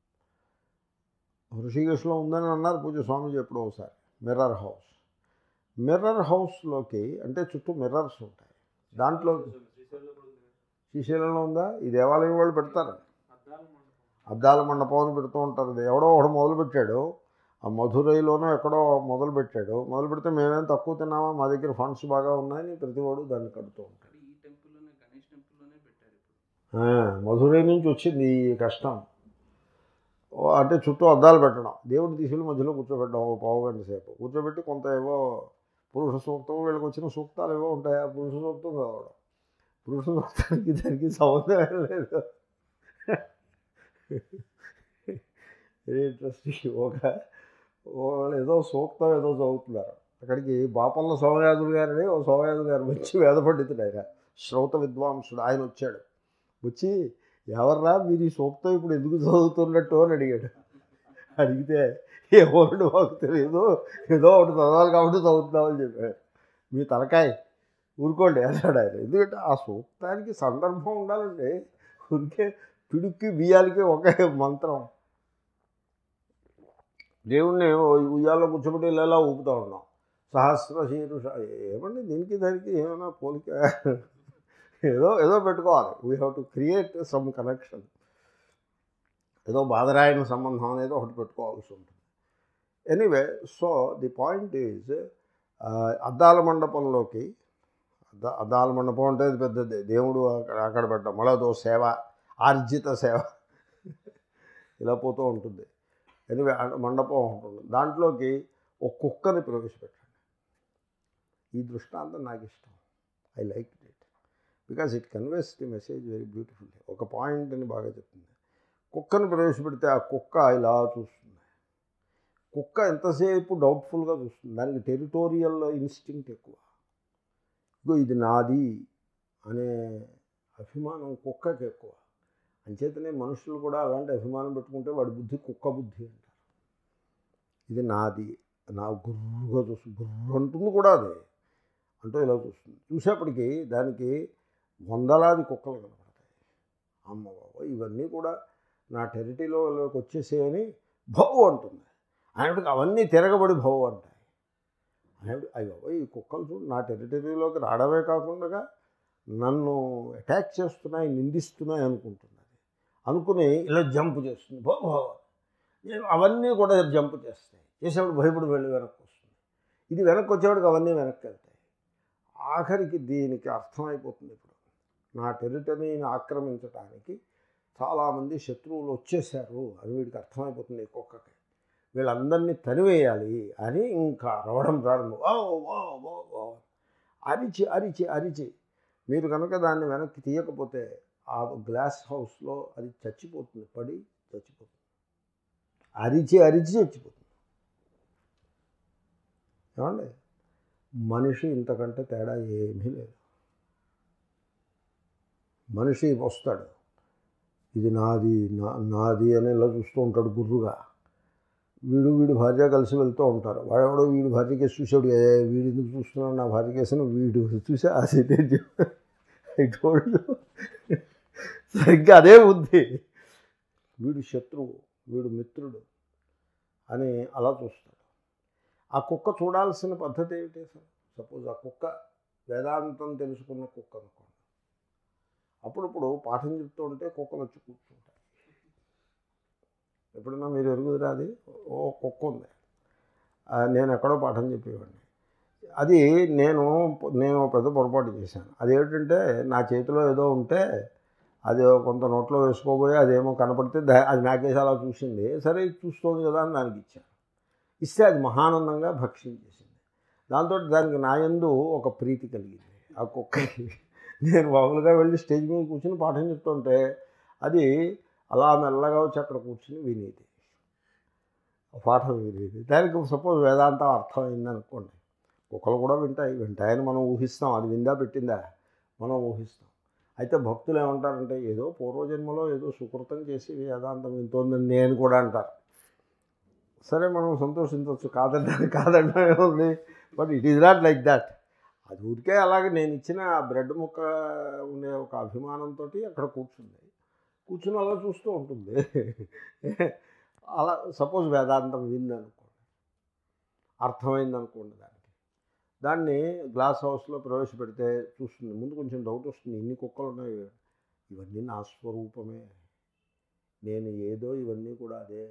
ఋషికేశ్లో ఉందని అన్నారు పూజ స్వామీజీ ఎప్పుడో ఒకసారి మిర్రర్ హౌస్ మిర్రర్ హౌస్లోకి అంటే చుట్టూ మిర్రర్స్ ఉంటాయి దాంట్లో శ్రీశైలంలో కూడా ఉంది కదా. శ్రీశైలంలో ఉందా ఈ దేవాలయం వాళ్ళు పెడతారు అద్దాల మండపం అద్దాల మండపం అని పెడుతూ ఉంటారు ఇది ఎవడో ఒకడు మొదలుపెట్టాడు ఆ మధురైలోనో ఎక్కడో మొదలు పెట్టాడు మొదలు పెడితే మేమేం తక్కువ తిన్నామా మా దగ్గర ఫండ్స్ బాగా ఉన్నాయని ప్రతివాడు దాన్ని కడుతూ ఉంటాడు ఇక్కడ ఈ టెంపుల్లోనే గణేష్ టెంపుల్లోనే పెట్టారు ఇప్పుడు ఆ, మధురై నుంచి వచ్చింది ఈ కష్టం ఓ, అంటే చుట్టూ అద్దాలు పెట్టడం దేవుడి తీసుకెళ్ళి మధ్యలో కూర్చోబెట్టడం ఓ పావు గంట సేపు కూర్చోబెట్టి కొంత ఏవో పురుష సూక్తం వీళ్ళకి వచ్చిన సూక్తాలు ఏవో ఉంటాయి ఆ పురుష సూక్తం చదవడం పురుష సూక్తానికి దానికి సంబంధం లేదు వెరీ ఇంట్రెస్టింగ్ ఒక వాళ్ళు ఏదో సూక్తం ఏదో చదువుతున్నారు అక్కడికి బాపల్ల సోమయాజులు గారని ఓ సోమయాజులు గారు వచ్చి వేద పండితుడు ఆయన శ్రౌత విద్వాంసుడు ఆయన వచ్చాడు వచ్చి ఎవర్రా మీరు ఈ సూక్తం ఇప్పుడు ఎందుకు చదువుతున్నట్టు అని అడిగాడు అడిగితే ఎవరు మాకు తెలియదు ఏదో ఒకటి చదవాలి కాబట్టి చదువుతున్నామని చెప్పాడు మీ తలకాయ ఊరుకోండి అన్నాడు ఆయన ఎందుకంటే ఆ సూక్తానికి సందర్భం ఉండాలండి ఊరికే పిడుక్కి బియ్యాలకి ఒకే మంత్రం దేవుణ్ణి ఓ ఉయ్యాల్లో కూర్చోబెట్టి ఇలా ఇలా ఊపుతూ ఉన్నాం సహస్ర శీరుష ఏమండి దీనికి దానికి ఏమైనా పోలిక ఏదో ఏదో పెట్టుకోవాలి we have to create some connection ఏదో బాధరాయన సంబంధం అనేది ఒకటి పెట్టుకోవాల్సి ఉంటుంది anyway so the point is అద్దాల మండపంలోకి అద్ద అద్దాల మండపం అంటే అది పెద్దది దేవుడు అక్కడ అక్కడ పెట్టడం మళ్ళీ అదో సేవ ఆర్జిత సేవ ఇలా పోతూ ఉంటుంది ఎనివే మండపం ఉంటుంది దాంట్లోకి ఒక కుక్కని ప్రవేశపెట్టండి ఈ దృష్టాంతం నాకు ఇష్టం I like it because it conveys the message very beautifully ఒక పాయింట్ని బాగా చెప్తుంది కుక్కని ప్రవేశపెడితే ఆ కుక్క ఇలా చూస్తుంది కుక్క ఎంతసేపు డౌట్ఫుల్గా చూస్తుంది దానికి టెరిటోరియల్ ఇన్స్టింక్ట్ ఎక్కువ ఇగో ఇది నాది అనే అభిమానం కుక్కకి ఎక్కువ అంచేతనే మనుషులు కూడా అలాంటి అభిమానం పెట్టుకుంటే వాడి బుద్ధి కుక్క బుద్ధి అంటారు ఇది నాది నా గుర్రుగా చూస్తుంది గుర్రు అంటుంది కూడా అది అంటూ ఇలా చూస్తుంది చూసేప్పటికీ దానికి వందలాది కుక్కలు కనపడతాయి అమ్మ బాబా ఇవన్నీ కూడా నా టెరిటరీలోకి వచ్చేసేయని భౌ అంటుంది అనేటికి అవన్నీ తిరగబడి భౌ అంటాయి అనేవి అయ్యో ఈ కుక్కలు చూడు నా టెరిటరీలోకి రావడమే కాకుండా నన్ను అటాక్ చేస్తున్నాయి నిందిస్తున్నాయి అనుకుంటుంది అది అనుకుని ఇలా జంప్ చేస్తుంది భో భో నేను అవన్నీ కూడా జంప్ చేస్తాయి చేసేప్పుడు భయపడి వెళ్ళి వెనక్కి వస్తుంది ఇది వెనక్కి వచ్చేవాడికి అవన్నీ వెనక్కి వెళ్తాయి ఆఖరికి దీనికి అర్థమైపోతుంది ఇప్పుడు నా టెరిటరీని ఆక్రమించడానికి చాలామంది శత్రువులు వచ్చేసారు అని వీడికి అర్థమైపోతుంది ఈ కుక్కకి వీళ్ళందరినీ తరివేయాలి అని ఇంకా అరవడం ప్రారంభం ఓ ఓ ఓ ఓ అరిచి అరిచి అరిచి మీరు కనుక దాన్ని వెనక్కి తీయకపోతే ఆ గ్లాస్ హౌస్లో అది చచ్చిపోతుంది పడి చచ్చిపోతుంది అరిచి అరిచి చచ్చిపోతుంది ఏమండి మనిషి ఇంతకంటే తేడా ఏమీ లేదు మనిషి వస్తాడు ఇది నాది నా నాది అని ఇలా చూస్తూ ఉంటాడు గుర్రుగా వీడు వీడి భార్య కలిసి వెళ్తూ ఉంటారు వాడెవడో వీడి భార్య కేసు చూసాడు ఏ వీడు ఎందుకు చూస్తున్నాడు నా భార్య కేసును వీడు చూసా ఆ సిటేజ్ ఐ టోల్డ్ సరిగ్గా అదే బుద్ధి వీడు శత్రువు వీడు మిత్రుడు అని అలా చూస్తాడు ఆ కుక్క చూడాల్సిన పద్ధతి ఏమిటి అసలు సపోజ్ ఆ కుక్క వేదాంతం తెలుసుకున్న కుక్క అనుకోండి అప్పుడప్పుడు పాఠం చెప్తూ ఉంటే కుక్కలు వచ్చి కూర్చుంటాయి ఎప్పుడైనా మీరు ఎరుగుదరా అది ఓ కుక్క ఉంది ఆ, నేను ఎక్కడో పాఠం చెప్పేవాడిని అది నేను నేను ఒక పెద్ద పొరపాటు చేశాను అదేమిటంటే నా చేతిలో ఏదో ఉంటే అది కొంత నోట్లో వేసుకోబోయి అదేమో కనపడితే దా- అది నాకేసి అలా చూసింది సరే ఇది చూస్తోంది కదా అని దానికి ఇచ్చాను ఇస్తే అది మహానందంగా భక్షించేసింది దాంతో దానికి నా యందు ఒక ప్రీతి కలిగింది ఆ కుక్కకి నేను మామూలుగా వెళ్ళి స్టేజ్ మీద కూర్చుని పాఠం చెప్తుంటే అది అలా మెల్లగా వచ్చి అక్కడ కూర్చుని వినేది పాఠం వినేది దానికి సపోజ్ వేదాంతం అర్థమైంది అనుకోండి కుక్కలు కూడా వింటాయి వింటాయని మనం ఊహిస్తాం అది విందా పెట్టిందా మనం ఊహిస్తాం అయితే భక్తులు ఏమంటారంటే ఏదో పూర్వజన్మలో ఏదో సుకృతం చేసి వేదాంతం వింటోందని నేను కూడా అంటారు సరే మనం సంతోషించవచ్చు కాదంటే కాదంటే ఉంది but it is not like that అది ఊరికే అలాగే నేను ఇచ్చిన ఆ బ్రెడ్ ముక్క ఉండే ఒక అభిమానంతో అక్కడ కూర్చుంది కూర్చుని అలా చూస్తూ ఉంటుంది అలా సపోజ్ వేదాంతం విందనుకోండి అర్థమైంది అనుకోండి దానికి దాన్ని గ్లాస్ హౌస్లో ప్రవేశపెడితే చూస్తుంది ముందు కొంచెం డౌట్ వస్తుంది ఇన్ని కుక్కలు ఉన్నాయి ఇవన్నీ నా స్వరూపమే నేను ఏదో ఇవన్నీ కూడా అదే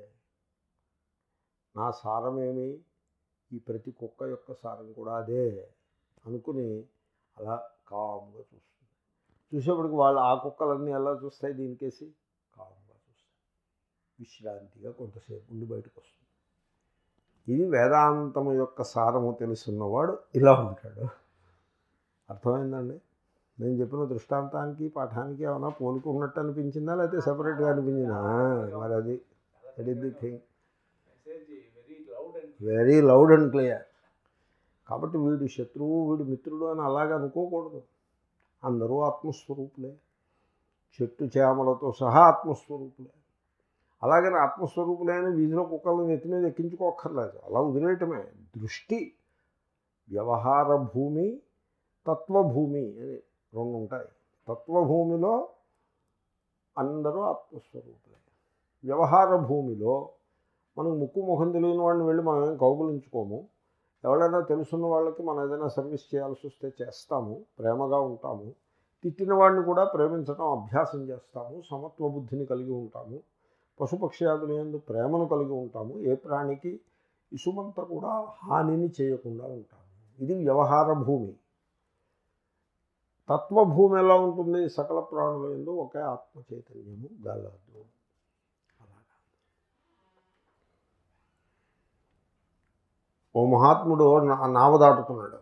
నా సారమేమి ఈ ప్రతి కుక్క యొక్క సారం కూడా అదే అనుకుని అలా కామ్గా చూస్తుంది చూసేప్పటికి వాళ్ళు ఆ కుక్కలన్నీ ఎలా చూస్తాయి దీనికేసి కామ్గా చూస్తాయి విశ్రాంతిగా కొంతసేపు ఉండి బయటకు వస్తుంది ఇది వేదాంతము యొక్క సారము తెలుసున్నవాడు ఇలా ఉంటాడు అర్థమైందండి నేను చెప్పిన దృష్టాంతానికి పాఠానికి ఏమైనా పోలిక ఉన్నట్టు అనిపించిందా లేకపోతే సపరేట్గా అనిపించిందా మరి అది that is the thing very loud and clear కాబట్టి వీడు శత్రువు వీడు మిత్రుడు అని అలాగే అనుకోకూడదు అందరూ ఆత్మస్వరూపులే చెట్టు చేమలతో సహా ఆత్మస్వరూపులే అలాగని ఆత్మస్వరూపులైన వీధిలో కుక్కలను నెత్తి మీద ఎక్కించుకోక్కర్లేదు అలా వదిలేయటమే దృష్టి వ్యవహార భూమి తత్వభూమి అని రెండు ఉంటాయి తత్వభూమిలో అందరూ ఆత్మస్వరూపులే వ్యవహార భూమిలో మనకు ముక్కు ముఖం తెలియని వాడిని వెళ్ళి మనం ఏం కౌగులించుకోము ఎవరైనా తెలుసున్న వాళ్ళకి మనం ఏదైనా సర్వీస్ చేయాల్సి వస్తే చేస్తాము ప్రేమగా ఉంటాము తిట్టిన వాడిని కూడా ప్రేమించడం అభ్యాసం చేస్తాము సమత్వ బుద్ధిని కలిగి ఉంటాము పశుపక్ష్యాదుల యందు ప్రేమను కలిగి ఉంటాము ఏ ప్రాణికి ఇసుమంత కూడా హానిని చేయకుండా ఉంటాము ఇది వ్యవహార భూమి తత్వభూమి ఎలా ఉంటుంది సకల ప్రాణుల ఎందు ఒకే ఆత్మ చైతన్యము గలదు అలాగా ఓ మహాత్ముడు నా- నావ దాటుతున్నాడు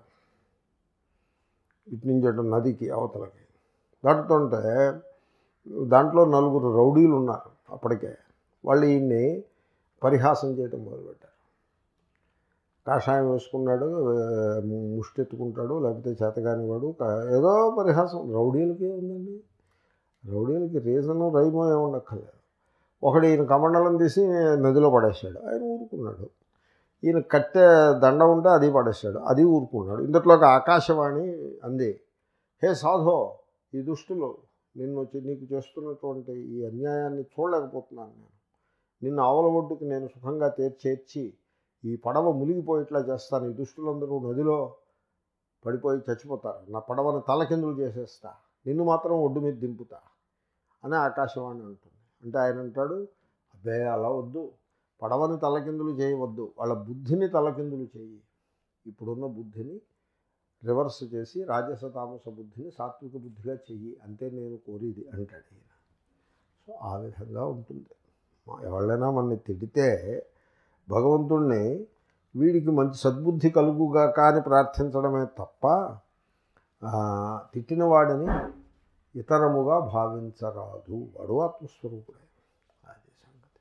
ఇటు నుంచి అటు నదికి అవతలకి దాటుతుంటే దాంట్లో నలుగురు రౌడీలు ఉన్నారు అప్పటికే వాళ్ళు ఈయన్ని పరిహాసం చేయటం మొదలుపెట్టారు కాషాయం వేసుకున్నాడు ఆ, ముష్టెత్తుకుంటాడు లేకపోతే చేతగానివాడు కా- ఏదో పరిహాసం రౌడీలకి ఉందండి రౌడీలకి రీజను రైమో ఏముండక్కర్లేదు ఒకడు ఈయన కమండలం తీసి నదిలో పడేశాడు ఆయన ఊరుకున్నాడు ఈయన కట్టె దండ ఉంటే అది పడేశాడు అది ఊరుకున్నాడు ఇంతట్లోకి ఆకాశవాణి అంది హే సాధో ఈ దుష్టులు నిన్ను వచ్చి నీకు చేస్తున్నటువంటి ఈ అన్యాయాన్ని చూడలేకపోతున్నాను నేను నిన్ను ఆవల ఒడ్డుకు నేను సుఖంగా చేర్చి ఈ పడవ మునిగిపోయేట్లా చేస్తాను ఈ దుష్టులందరూ నదిలో పడిపోయి చచ్చిపోతారు నా పడవను తలకిందులు చేసేస్తా నిన్ను మాత్రం ఒడ్డు మీద దింపుతా అని ఆకాశవాణి అంటుంది అంటే ఆయన అంటాడు అబ్బే అలా వద్దు పడవని తలకిందులు చేయవద్దు వాళ్ళ బుద్ధిని తలకిందులు చేయి ఇప్పుడున్న బుద్ధిని రివర్స్ చేసి రాజస తామస బుద్ధిని సాత్విక బుద్ధిగా చెయ్యి అంతే నేను కోరేది అంటాడు ఈయన సో ఆ విధంగా ఉంటుంది మా- ఎవళ్ళైనా మనని తిడితే భగవంతుణ్ణి వీడికి మంచి సద్బుద్ధి కలుగుగా కానీ ప్రార్థించడమే తప్ప ఆ, తిట్టిన వాడిని ఇతరముగా భావించరాదు వాడు ఆత్మస్వరూపుడే అది సంగతి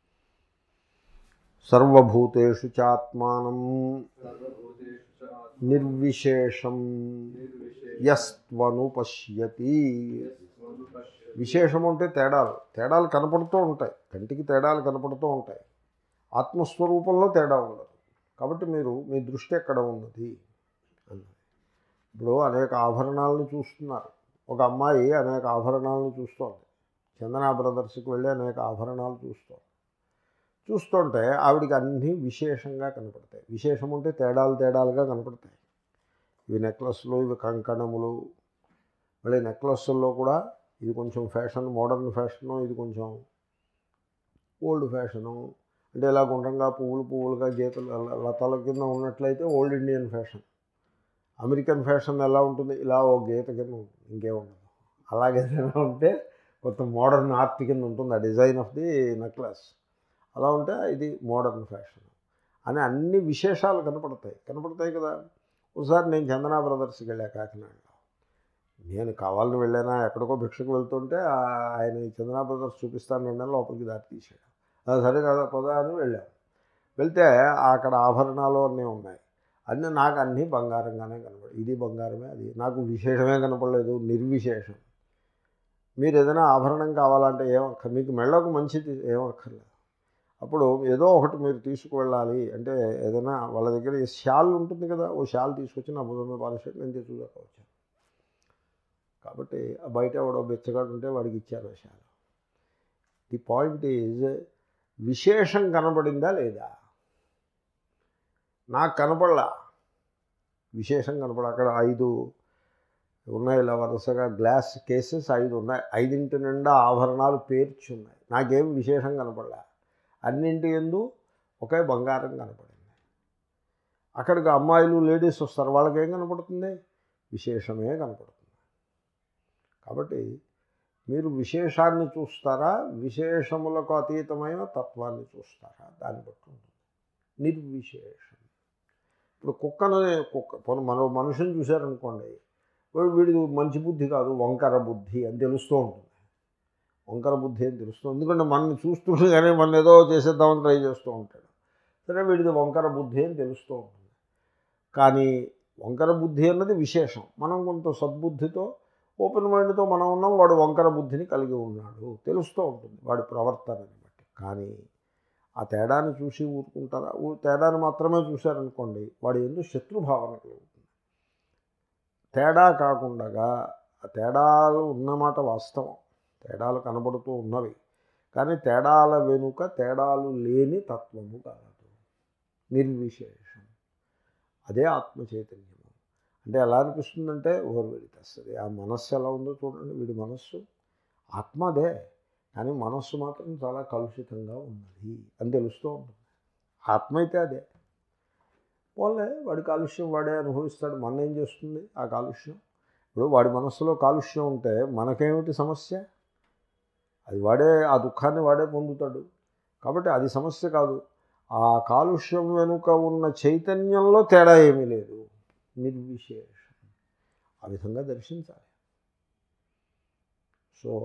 సర్వభూతేషు చాత్మానం సర్వభూతేషు చ ఆత్మ నిర్విశేషం నిర్విశేష యస్త్వను పశ్యతి స్వను పశ్యతి. విశేషం అంటే తేడాలు తేడాలు కనపడుతూ ఉంటాయి కంటికి తేడాలు కనపడుతూ ఉంటాయి ఆత్మస్వరూపంలో తేడా ఉండదు కాబట్టి మీరు మీ దృష్టి ఎక్కడ ఉన్నది అన్నది ఇప్పుడు అనేక ఆభరణాలను చూస్తున్నారు ఒక అమ్మాయి అనేక ఆభరణాలను చూస్తోంది చందనా బ్రదర్స్కి వెళ్ళి అనేక ఆభరణాలు చూస్తోంది చూస్తుంటే ఆవిడికి అన్నీ విశేషంగా కనపడతాయి విశేషం అంటే తేడాలు తేడాలుగా కనపడతాయి ఇవి నెక్లెస్లు ఇవి కంకణములు మళ్ళీ నెక్లెస్ల్లో కూడా ఇది కొంచెం ఫ్యాషన్ మోడర్న్ ఫ్యాషను ఇది కొంచెం ఓల్డ్ ఫ్యాషను అంటే ఇలా గుండ్రంగా పువ్వులు పువ్వులుగా గీతలు ల- లతల కింద ఉన్నట్లయితే old Indian fashion American fashion ఎలా ఉంటుంది ఇలా ఓ గీత కింద ఉంటుంది ఇంకేం ఉండదు అలాగే ఏదైనా ఉంటే కొంత మోడర్న్ ఆర్ట్ కింద ఉంటుంది ఆ డిజైన్ ఆఫ్ ది నెక్లెస్ అలా ఉంటే ఇది మోడర్న్ ఫ్యాషన్ అని అన్ని విశేషాలు కనపడతాయి కనపడతాయి కదా ఒకసారి నేను చందనా బ్రదర్స్కి వెళ్ళా కాకినాడలో నేను కావాలని వెళ్ళానా ఎక్కడికో భిక్షకు వెళ్తుంటే ఆ- ఆయన ఈ చందనా బ్రదర్స్ చూపిస్తాను నిన్న లోపలికి దారి తీసాడు "ఆ, సరే కదా పదా అని వెళ్ళాం వెళ్తే అక్కడ ఆభరణాలు అన్నీ ఉన్నాయి అన్నీ నాకు అన్నీ బంగారంగానే కనపడి ఇది బంగారమే అది నాకు విశేషమే కనపడలేదు నిర్విశేషం మీరు ఏదైనా ఆభరణం కావాలంటే ఏమక్క మీకు మెళ్ళకు మంచిది ఏమక్కర్లేదు అప్పుడు ఏదో ఒకటి మీరు తీసుకువెళ్ళాలి అంటే ఏదైనా వాళ్ళ దగ్గర ఈ షాల్ ఉంటుంది కదా ఓ షాల్ తీసుకొచ్చి నా బుధమే పాలిష్ నేను తెచ్చుదాకా వచ్చాను కాబట్టి ఆ బయట ఎవడో బెచ్చగాడు ఉంటే వాడికి ఇచ్చాను ఆ షాల్ ది పాయింట్ ఈజ్ విశేషం కనబడిందా లేదా నాకు కనపడలా విశేషం కనపడ అక్కడ ఐదు ఉన్నాయి ఇలా వరుసగా గ్లాస్ కేసెస్ ఐదు ఉన్నాయి ఐదింటి నిండా ఆభరణాలు పేర్చి ఉన్నాయి నాకేం విశేషం కనపడలే అన్నింటి ఎందు ఒకే బంగారం కనపడింది అక్కడికి అమ్మాయిలు లేడీస్ వస్తారు వాళ్ళకి ఏం కనపడుతుంది విశేషమే కనపడుతుంది కాబట్టి మీరు విశేషాన్ని చూస్తారా విశేషములకు అతీతమైన తత్వాన్ని చూస్తారా దాన్ని బట్టి ఉంటుంది నిర్విశేషం ఇప్పుడు కుక్కను కుక్క పోనీ మరో మనుషుని చూశారనుకోండి వీడు వీడిది మంచి బుద్ధి కాదు వంకర బుద్ధి అని తెలుస్తూ ఉంటుంది వంకర బుద్ధి అని తెలుస్తుంది ఎందుకంటే మనల్ని చూస్తుండగానే మన ఏదో చేసేద్దామని ట్రై చేస్తూ ఉంటాడు సరే వీడిది వంకర బుద్ధి అని తెలుస్తూ ఉంటుంది కానీ వంకర బుద్ధి అన్నది విశేషం మనం కొంత సద్బుద్ధితో ఓపెన్ మైండ్తో మనం ఉన్నాం వాడు వంకర బుద్ధిని కలిగి ఉన్నాడు తెలుస్తూ ఉంటుంది వాడి ప్రవర్తనని బట్టి కానీ ఆ తేడాన్ని చూసి ఊరుకుంటారా ఊ తేడాన్ని మాత్రమే చూశారనుకోండి వాడు ఎందుకు శత్రుభావన కలుగుతుంది తేడా కాకుండా ఆ తేడాలు ఉన్నమాట వాస్తవం తేడాలు కనబడుతూ ఉన్నవి కానీ తేడాల వెనుక తేడాలు లేని తత్వము కాదు నిర్విశేషం అదే ఆత్మ చైతన్యము అంటే ఎలా అనిపిస్తుందంటే ఓవర్ వెళితేస్తుంది ఆ మనస్సు ఎలా ఉందో చూడండి వీడి మనస్సు ఆత్మ అదే కానీ మనస్సు మాత్రం చాలా కలుషితంగా ఉన్నది అని తెలుస్తూ ఉంటుంది ఆత్మ అయితే అదే పోలే వాడి కాలుష్యం వాడే అనుభవిస్తాడు మన ఏం చేస్తుంది ఆ కాలుష్యం ఇప్పుడు వాడి మనస్సులో కాలుష్యం ఉంటే మనకేమిటి సమస్య అది వాడే ఆ దుఃఖాన్ని వాడే పొందుతాడు కాబట్టి అది సమస్య కాదు ఆ కాలుష్యం వెనుక ఉన్న చైతన్యంలో తేడా ఏమీ లేదు నిర్విశేషం ఆ విధంగా దర్శించాలి సో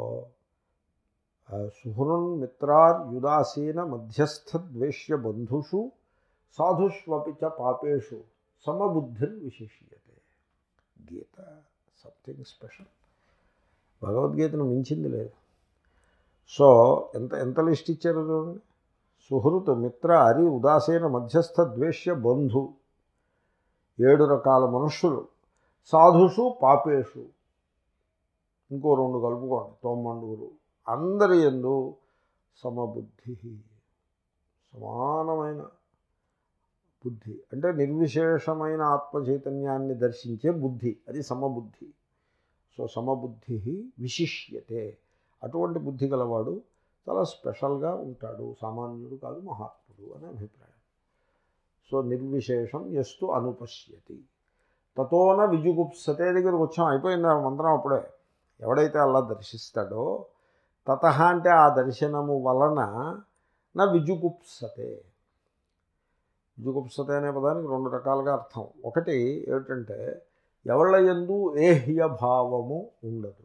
సుహృన్ మిత్రార్ యుదాసీన మధ్యస్థ ద్వేష్య బంధుషు సాధుష్వపి చ పాపేషు సమబుద్ధిర్ విశేషీయతే గీత సంథింగ్ స్పెషల్ భగవద్గీతను మించింది లేదు సో ఎంత ఎంత లిస్ట్ ఇచ్చారో చూడండి సుహృత్ మిత్ర అరి ఉదాసీన మధ్యస్థ ద్వేష్య బంధు ఏడు రకాల మనుష్యులు సాధుషు పాపేషు ఇంకో రెండు కలుపుకోండి తొమ్మండుగురు అందరి ఎందు సమబుద్ధి సమానమైన బుద్ధి అంటే నిర్విశేషమైన ఆత్మ చైతన్యాన్ని దర్శించే బుద్ధి అది సమబుద్ధి సో సమబుద్ధి విశిష్యతే అటువంటి బుద్ధి గలవాడు చాలా స్పెషల్గా ఉంటాడు సామాన్యుడు కాదు మహాత్ముడు అనే అభిప్రాయం సో నిర్విశేషం ఎస్తు అనుపశ్యతి తతోన విజుగుప్సతే దగ్గరికి వచ్చాం అయిపోయింది ఆ మంత్రం అప్పుడే ఎవడైతే అలా దర్శిస్తాడో తత అంటే ఆ దర్శనము వలన నా విజుగుప్సతే విజుగుప్సతే అనే పదానికి రెండు రకాలుగా అర్థం ఒకటి ఏమిటంటే ఎవళ్ళ ఎందు ఏహ్య భావము ఉండదు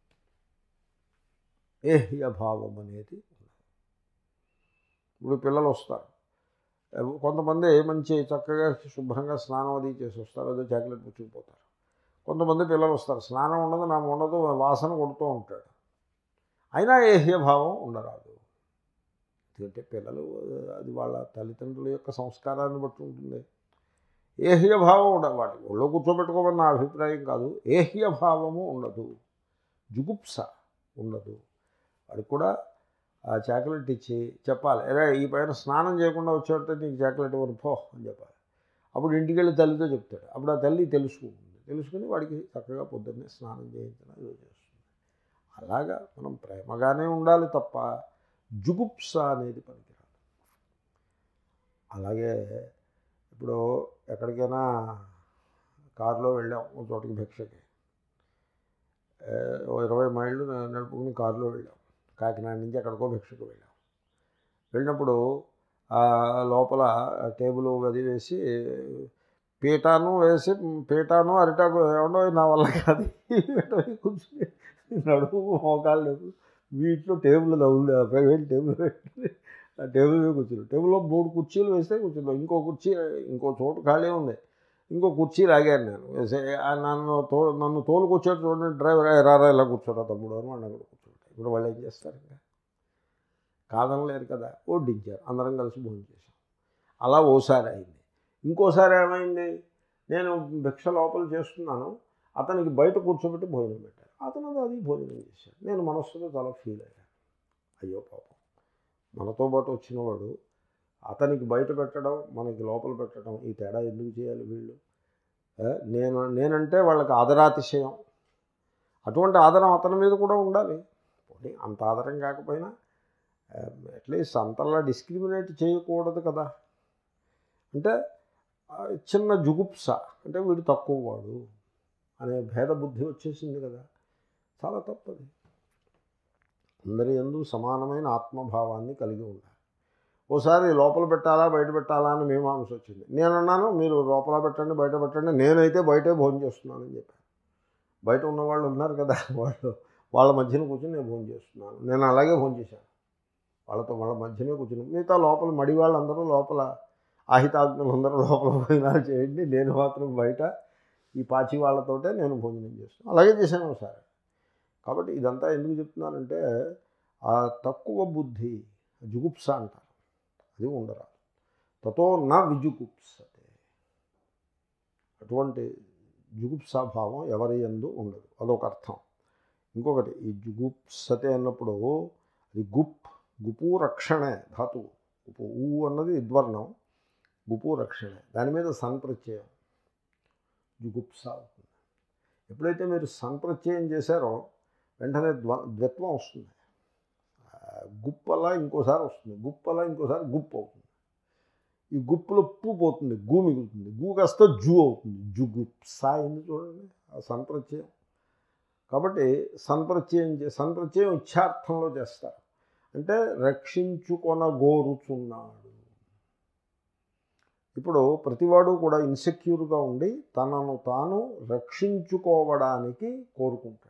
ఏహ్య భావం అనేది ఉండదు ఇప్పుడు పిల్లలు వస్తారు కొంతమంది మంచి చక్కగా శుభ్రంగా స్నానం అది చేసి వస్తారు అదే చాక్లెట్ పుచ్చుకుపోతారు కొంతమంది పిల్లలు వస్తారు స్నానం ఉండదు నా ఉండదు వాసన కొడుతూ ఉంటాడు అయినా ఏహ్య భావం ఉండరాదు ఎందుకంటే పిల్లలు అది వాళ్ళ తల్లిదండ్రుల యొక్క సంస్కారాన్ని బట్టి ఉంటుంది ఏహ్య భావం ఉండదు వాటి ఒళ్ళో కూర్చోబెట్టుకోమని నా అభిప్రాయం కాదు ఏహ్య భావము ఉండదు జుగుప్స ఉండదు వాడికి కూడా ఆ చాక్లెట్ ఇచ్చి చెప్పాలి అరే ఈ పైన స్నానం చేయకుండా వచ్చేటట్టు నీకు చాక్లెట్ ఇవ్వను పో అని చెప్పాలి అప్పుడు ఇంటికి వెళ్ళి తల్లితో చెప్తాడు అప్పుడు ఆ తల్లి తెలుసుకుంటుంది తెలుసుకుని వాడికి చక్కగా పొద్దున్నే స్నానం చేయించడం ఏదో చేస్తుంది అలాగా మనం ప్రేమగానే ఉండాలి తప్ప జుగుప్స అనేది పనికిరాదు అలాగే ఇప్పుడు ఎక్కడికైనా కారులో వెళ్ళాం ఒక చోటికి భిక్షకి ఏ, ఓ ఇరవై మైళ్ళు నడుపుకుని కారులో వెళ్ళాం కాకినాడ నుంచి ఎక్కడికో భిక్షకు వెళ్ళాం వెళ్ళినప్పుడు ఆ లోపల టేబుల్ అది వేసి పీటాను వేసి పీటాను అరిటాకు ఏమన్నా నా వల్ల కాదు ఈ పీట మీద కూర్చుని నడుము మోకాలు లేవు వీటిలో టేబుల్ తగులు వెళ్ళి టేబుల్ పెట్టి ఆ టేబుల్ మీద కూర్చున్నాం టేబుల్లో మూడు కుర్చీలు వేస్తే కూర్చున్నాం ఇంకో కుర్చీ ఇంకో చోటు ఖాళీ ఉంది ఇంకో కుర్చీ లాగాను నేను వేసే ఆ నన్ను తో నన్ను తోలుకొచ్చాడు చూడండి డ్రైవర్ "ఏ, రారా ఇలా కూర్చోరా తమ్ముడు అని వాడిని అక్కడ కూర్చుంటాయి ఇప్పుడు వాళ్ళు ఏం చేస్తారు ఇంకా కాదనలేరు కదా వడ్డించారు అందరం కలిసి భోజనం చేసాం అలా ఓసారి అయింది ఇంకోసారి ఏమైంది నేను భిక్ష లోపల చేస్తున్నాను అతనికి బయట కూర్చోబెట్టి భోజనం పెట్టారు అతను అది భోజనం చేశాడు నేను మనస్సులో చాలా ఫీల్ అయ్యాను అయ్యో పాపం మనతో పాటు వచ్చినవాడు అతనికి బయట పెట్టడం మనకి లోపల పెట్టడం ఈ తేడా ఎందుకు చేయాలి వీళ్ళు ఏ, నేను నేనంటే వాళ్ళకి ఆదరాతిశయం అటువంటి ఆదరం అతని మీద కూడా ఉండాలి పోనీ అంత ఆదరం కాకపోయినా అట్లీస్ట్ అంతలా డిస్క్రిమినేట్ చేయకూడదు కదా అంటే ఆ, చిన్న జుగుప్స అంటే వీడు తక్కువ వాడు అనే భేద బుద్ధి వచ్చేసింది కదా చాలా తప్పది అందరి ఎందు సమానమైన ఆత్మభావాన్ని కలిగి ఉండాలి ఓసారి లోపల పెట్టాలా బయట పెట్టాలా అని మీమాంస వచ్చింది నేనన్నాను మీరు లోపల పెట్టండి బయట పెట్టండి నేనైతే బయటే భోజనం చేస్తున్నానని చెప్పాను బయట ఉన్నవాళ్ళు ఉన్నారు కదా వాళ్ళు వాళ్ళ మధ్యన కూర్చొని నేను భోజనం చేస్తున్నాను నేను అలాగే భోజనం చేశాను వాళ్ళతో వాళ్ళ మధ్యనే కూర్చుని మిగతా లోపల మడి వాళ్ళందరూ లోపల ఆహితాగ్నులు అందరూ లోపల భోజనాలు చేయండి నేను మాత్రం బయట ఈ పాచి వాళ్ళతోటే నేను భోజనం చేస్తాను అలాగే చేశాను ఒకసారి కాబట్టి ఇదంతా ఎందుకు చెప్తున్నానంటే ఆ తక్కువ బుద్ధి జుగుప్స అంటారు అది ఉండరాదు తతో నా విజుగుప్సతే అటువంటి జుగుప్సాభావం ఎవరి ఎందు ఉండదు అదొక అర్థం ఇంకొకటి ఈ జుగుప్సతే అన్నప్పుడు అది గుప్ గుపు రక్షణే ధాతువు గుపు ఊ అన్నది ద్వర్ణం గుపు రక్షణే దాని మీద సంప్రత్యయం జుగుప్స అవుతుంది ఎప్పుడైతే మీరు సంప్రత్యయం చేశారో వెంటనే ద్వ ద్వత్వం వస్తుంది ఆ, గుప్పలా ఇంకోసారి వస్తుంది గుప్పలా ఇంకోసారి గుప్పు అవుతుంది ఈ గుప్పులో పు పోతుంది గు మిగులుతుంది గు కాస్త జు అవుతుంది జుగుప్స అయింది చూడండి ఆ సంప్రత్యయం కాబట్టి సంప్రత్యయం చే సంప్రత్యయం ఇచ్చార్థంలో చేస్తారు అంటే రక్షించుకొన గోరుచున్నాడు ఇప్పుడు ప్రతివాడు కూడా ఇన్సెక్యూర్గా ఉండి తనను తాను రక్షించుకోవడానికి కోరుకుంటాడు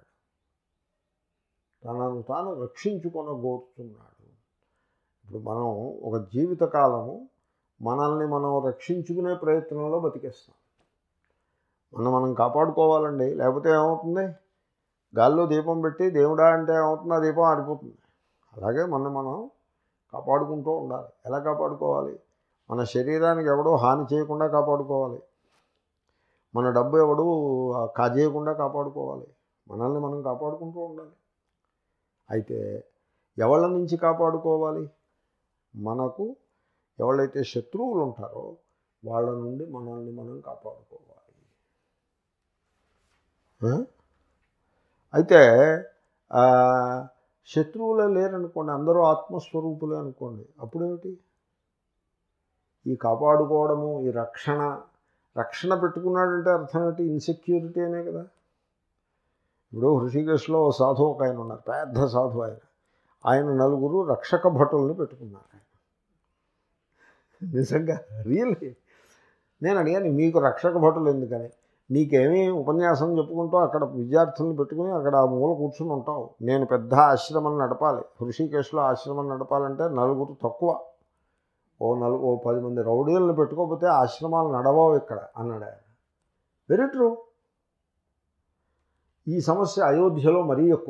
తనను తాను రక్షించుకొన కోరుతున్నాడు ఇప్పుడు మనం ఒక జీవితకాలము మనల్ని మనం రక్షించుకునే ప్రయత్నంలో బతికేస్తాం మనం మనం కాపాడుకోవాలండి లేకపోతే ఏమవుతుంది గాల్లో దీపం పెట్టి దేవుడా అంటే ఏమవుతుంది ఆ దీపం ఆరిపోతుంది అలాగే మనం మనం కాపాడుకుంటూ ఉండాలి ఎలా కాపాడుకోవాలి మన శరీరానికి ఎవడో హాని చేయకుండా కాపాడుకోవాలి మన డబ్బు ఎవడు కాజేయకుండా కాపాడుకోవాలి మనల్ని మనం కాపాడుకుంటూ ఉండాలి అయితే ఎవళ్ళ నుంచి కాపాడుకోవాలి మనకు ఎవరైతే శత్రువులు ఉంటారో వాళ్ళ నుండి మనల్ని మనం కాపాడుకోవాలి ఆ? అయితే ఆ, శత్రువులే లేరనుకోండి అందరూ ఆత్మస్వరూపులే అనుకోండి అప్పుడేమిటి ఈ కాపాడుకోవడము ఈ రక్షణ రక్షణ పెట్టుకున్నాడంటే అర్థం ఏంటి ఇన్సెక్యూరిటీ అనే కదా ఇప్పుడు హృషికేశ్లో ఓ సాధు ఒక ఆయన ఉన్నారు పెద్ద సాధు ఆయన ఆయన నలుగురు రక్షక భటుల్ని పెట్టుకున్నారు ఆయన నిజంగా రియల్లీ నేను అడిగాను మీకు రక్షక భటులు ఎందుకని నీకేమీ ఉపన్యాసం చెప్పుకుంటూ అక్కడ విద్యార్థులను పెట్టుకుని అక్కడ ఆ మూల కూర్చుని ఉంటావు నేను పెద్ద ఆశ్రమం నడపాలి హృషికేశ్లో ఆశ్రమం నడపాలంటే నలుగురు తక్కువ ఓ నలుగు ఓ పది మంది రౌడీలను పెట్టుకోకపోతే ఆశ్రమాలు నడవవు ఇక్కడ అన్నాడు ఆయన వెరీ ట్రూ ఈ సమస్య అయోధ్యలో మరీ ఎక్కువ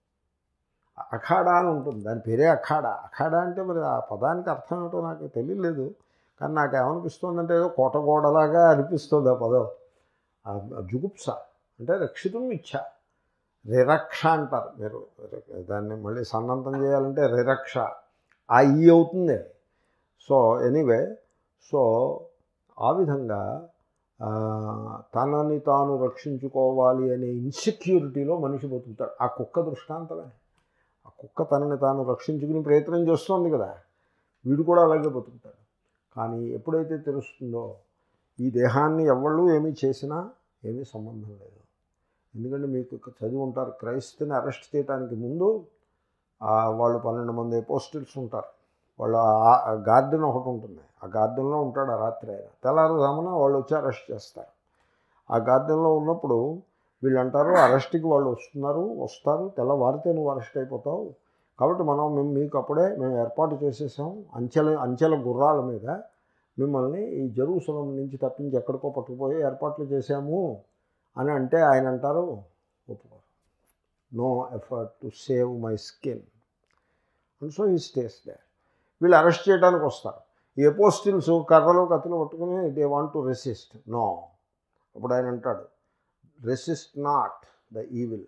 అఖాడా అని ఉంటుంది దాని పేరే అఖాడా అఖాడా అంటే మరి ఆ పదానికి అర్థం ఏమిటో నాకు తెలియలేదు కానీ నాకు ఏమనిపిస్తుందంటే ఏదో కోటగోడలాగా అనిపిస్తుంది ఆ పదం ఆ జుగుప్స అంటే రక్షితం ఇచ్చ రిరక్ష అంటారు మీరు దాన్ని మళ్ళీ సన్నంతం చేయాలంటే రిరక్ష ఆ ఈ అవుతుంది సో ఎనీవే సో ఆ విధంగా ఆ, తనని తాను రక్షించుకోవాలి అనే ఇన్సెక్యూరిటీలో మనిషి బతుకుతాడు ఆ కుక్క దృష్టాంతమే ఆ కుక్క తనని తాను రక్షించుకుని ప్రయత్నం చేస్తోంది కదా వీడు కూడా అలాగే బతుకుతాడు కానీ ఎప్పుడైతే తెలుస్తుందో ఈ దేహాన్ని ఎవళ్ళు ఏమీ చేసినా ఏమీ సంబంధం లేదు ఎందుకంటే మీకు చదివి ఉంటారు క్రైస్తుని అరెస్ట్ చేయడానికి ముందు ఆ, వాళ్ళు పన్నెండు మంది పోస్టిల్స్ ఉంటారు వాళ్ళ గార్డెన్ ఒకటి ఉంటుంది ఆ గార్డెన్లో ఉంటాడు ఆ రాత్రి ఆయన తెల్లారుజామున వాళ్ళు వచ్చి అరెస్ట్ చేస్తారు ఆ గార్డెన్లో ఉన్నప్పుడు వీళ్ళు అంటారు అరెస్ట్కి వాళ్ళు వస్తున్నారు వస్తారు తెల్లవారితే నువ్వు అరెస్ట్ అయిపోతావు కాబట్టి మనం మేము మీకు అప్పుడే మేము ఏర్పాటు చేసేసాం అంచెల అంచెల గుర్రాల మీద మిమ్మల్ని ఈ జెరూసలం నుంచి తప్పించి ఎక్కడికో పట్టుకుపోయి ఏర్పాట్లు చేశాము అని అంటే ఆయన అంటారు ఒప్పుకోరు no effort to save my skin and so ఈ స్టేస్ దే వీళ్ళు అరెస్ట్ చేయడానికి వస్తారు ఈ ఎపోస్టిల్స్ కర్రలు కత్తులు పట్టుకుని they want to resist no అప్పుడు ఆయన అంటాడు resist not the evil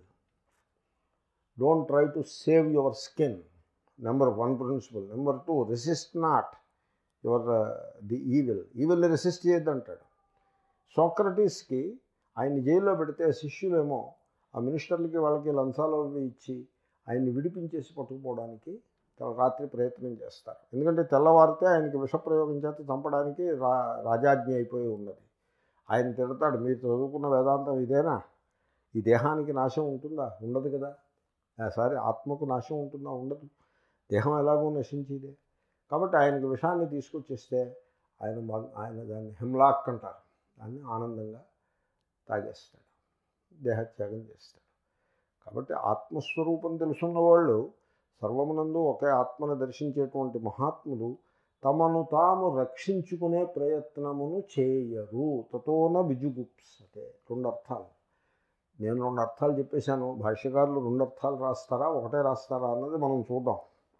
don't try to save your skin number one principle number two resist not your the evil ఈవిల్ని రెసిస్ట్ చేయొద్దంటాడు సోక్రటీస్కి ఆయన్ని జైల్లో పెడితే శిష్యులేమో ఆ మినిస్టర్లకి వాళ్ళకి లంచాలు అవి ఇచ్చి ఆయన్ని విడిపించేసి పట్టుకుపోవడానికి తెల్ల- రాత్రి ప్రయత్నం చేస్తారు ఎందుకంటే తెల్లవారితే ఆయనకి విషప్రయోగం చేత చంపడానికి రా రాజాజ్ఞ అయిపోయి ఉన్నది ఆయన తిడతాడు మీరు చదువుకున్న వేదాంతం ఇదేనా ఈ దేహానికి నాశం ఉంటుందా ఉండదు కదా ఆ, సారీ ఆత్మకు నాశం ఉంటుందా ఉండదు దేహం ఎలాగో నశించేదే కాబట్టి ఆయనకి విషాన్ని తీసుకొచ్చేస్తే ఆయన బా- ఆయన దాన్ని హిమ్లాక్ అంటారు దాన్ని ఆనందంగా తాగేస్తాడు దేహత్యాగం చేస్తాడు కాబట్టి ఆత్మస్వరూపం తెలుసున్న వాళ్ళు సర్వమునందు ఒకే ఆత్మను దర్శించేటువంటి మహాత్ములు తమను తాము రక్షించుకునే ప్రయత్నమును చేయరు తతోన బిజుగుప్సతే రెండు అర్థాలు నేను రెండు అర్థాలు చెప్పేశాను భాష్యకారులు రెండు అర్థాలు రాస్తారా ఒకటే రాస్తారా అన్నది మనం చూద్దాం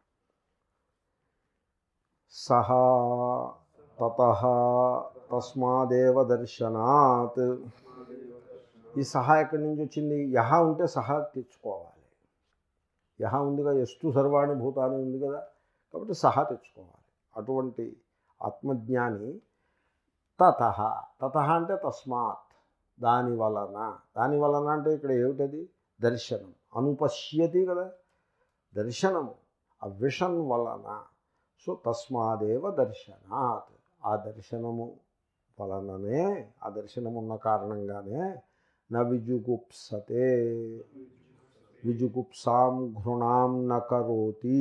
సహా తత తస్మాదేవ దర్శనాత్ ఈ సహా ఎక్కడి నుంచి వచ్చింది యహ ఉంటే సహా తెచ్చుకోవాలి యహ ఉందిగా ఎస్తు సర్వాణి భూతాన్ని ఉంది కదా కాబట్టి సహా తెచ్చుకోవాలి అటువంటి ఆత్మజ్ఞాని తత తత అంటే తస్మాత్ దాని వలన దాని వలన అంటే ఇక్కడ ఏమిటది దర్శనం అనుపశ్యతి కదా దర్శనము ఆ విషన్ వలన సో తస్మాదేవ దర్శనాత్ ఆ దర్శనము వలననే ఆ దర్శనం ఉన్న కారణంగానే న విజుగుప్సతే విజుగుప్సాం ఘృణాం న కరోతి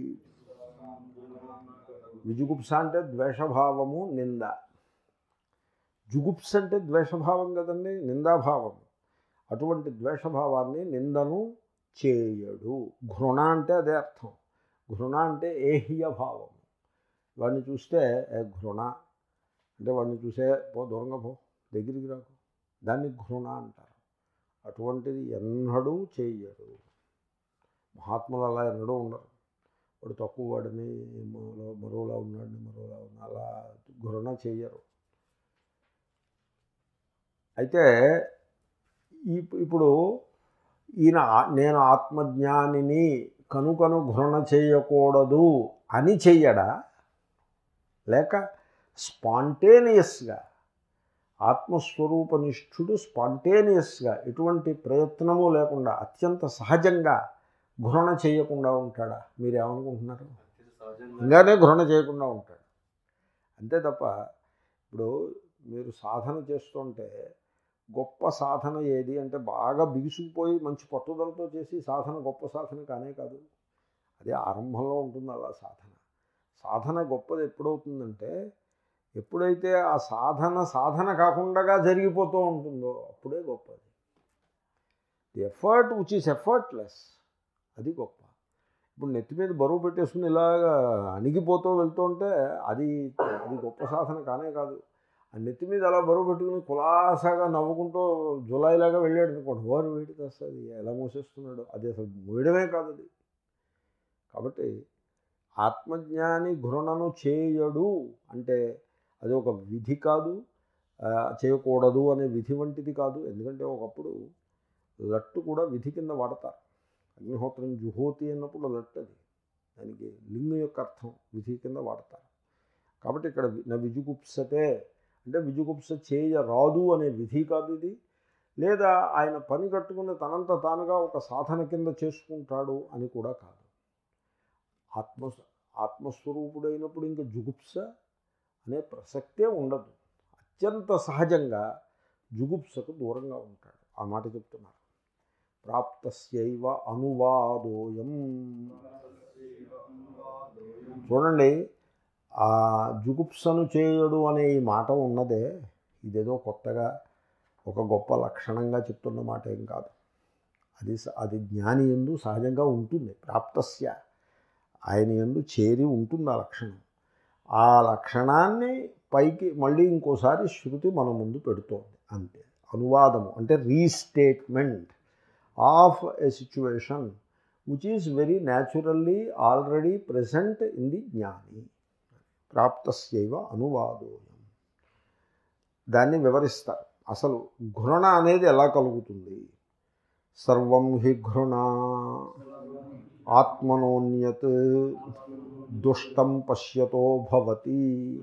విజుగుప్స అంటే ద్వేషభావము నింద జుగుప్స అంటే ద్వేషభావం కదండి నిందాభావం అటువంటి ద్వేషభావాన్ని నిందను చేయడు ఘృణ అంటే అదే అర్థం ఘృణ అంటే ఏహ్య భావం వాడిని చూస్తే ఏ ఘృణ అంటే వాడిని చూసే పో దూరంగా పో దగ్గరికి రాకు దాన్ని ఘృణ అంటారు అటువంటిది ఎన్నడూ చేయడు మహాత్ములు అలా ఎన్నడూ ఉండరు వాడు తక్కువ వాడిని మరో మరోలా ఉన్నాడిని మరోలా ఉన్న అలా ఘృణ చేయరు అయితే ఈ ఇప్పుడు ఈయన ఆ- నేను ఆత్మజ్ఞానిని కనుకను ఘృణ చేయకూడదు అని చెయ్యడా లేక స్పాంటేనియస్గా ఆత్మస్వరూపనిష్ఠుడు స్పాంటేనియస్గా ఎటువంటి ప్రయత్నము లేకుండా అత్యంత సహజంగా ఘృణ చేయకుండా ఉంటాడా మీరేమనుకుంటున్నారు ఇది సహజంగా ఇంకానే ఘృణ చేయకుండా ఉంటాడు అంతే తప్ప ఇప్పుడు మీరు సాధన చేస్తుంటే గొప్ప సాధన ఏది అంటే బాగా బిగుసుకుపోయి మంచి పట్టుదలతో చేసి సాధన గొప్ప సాధన కానే కాదు అది ఆరంభంలో ఉంటుంది అలా సాధన సాధన గొప్పది ఎప్పుడవుతుందంటే ఎప్పుడైతే ఆ సాధన సాధన కాకుండా జరిగిపోతూ ఉంటుందో అప్పుడే గొప్పది the effort which is effortless అది గొప్ప ఇప్పుడు నెత్తి మీద బరువు పెట్టేసుకుని ఇలాగా అణిగిపోతూ వెళ్తుంటే అది అది గొప్ప సాధన కానే కాదు ఆ నెత్తి మీద అలా బరువు పెట్టుకుని కులాసాగా నవ్వుకుంటూ జులైలాగా వెళ్ళాడు అనుకోండి వారు వేడి తెస్తుంది ఎలా మోసేస్తున్నాడు అది అసలు మోయడమే కాదు అది కాబట్టి ఆత్మజ్ఞాని ఘృణను చేయడు అంటే అది ఒక విధి కాదు ఆ, చేయకూడదు అనే విధి వంటిది కాదు ఎందుకంటే ఒకప్పుడు లట్టు కూడా విధి కింద వాడతారు అగ్నిహోత్రం జుహోతి అన్నప్పుడు లట్టు అది దానికి లింగం యొక్క అర్థం విధి కింద వాడతారు కాబట్టి ఇక్కడ వి- నా విజుగుప్సతే అంటే విజుగుప్స చేయరాదు అనే విధి కాదు ఇది లేదా ఆయన పని కట్టుకుని తనంత తానుగా ఒక సాధన కింద చేసుకుంటాడు అని కూడా కాదు ఆత్మ ఆత్మస్వరూపుడైనప్పుడు ఇంకా జుగుప్స అనే ప్రసక్తే ఉండదు అత్యంత సహజంగా జుగుప్సకు దూరంగా ఉంటాడు ఆ మాట చెప్తున్నారు ప్రాప్తస్యైవ అనువాదోయం చూడండి ఆ జుగుప్సను చేయడు అనే ఈ మాట ఉన్నదే ఇదేదో కొత్తగా ఒక గొప్ప లక్షణంగా చెప్తున్న మాట ఏం కాదు అది స- అది జ్ఞాని ఎందు సహజంగా ఉంటుంది ప్రాప్తస్య ఆయన ఎందు చేరి ఉంటుంది ఆ లక్షణం ఆ లక్షణాన్ని పైకి మళ్ళీ ఇంకోసారి శృతి మన ముందు పెడుతోంది అంతే అనువాదము అంటే restatement of a situation which is very naturally already present in the జ్ఞాని ప్రాప్తస్యైవ అనువాదోయం దాన్ని వివరిస్తారు అసలు ఘృణ అనేది ఎలా కలుగుతుంది సర్వం హి ఘృణ ఆత్మనోన్యత్ దుష్టం పశ్యతో భవతి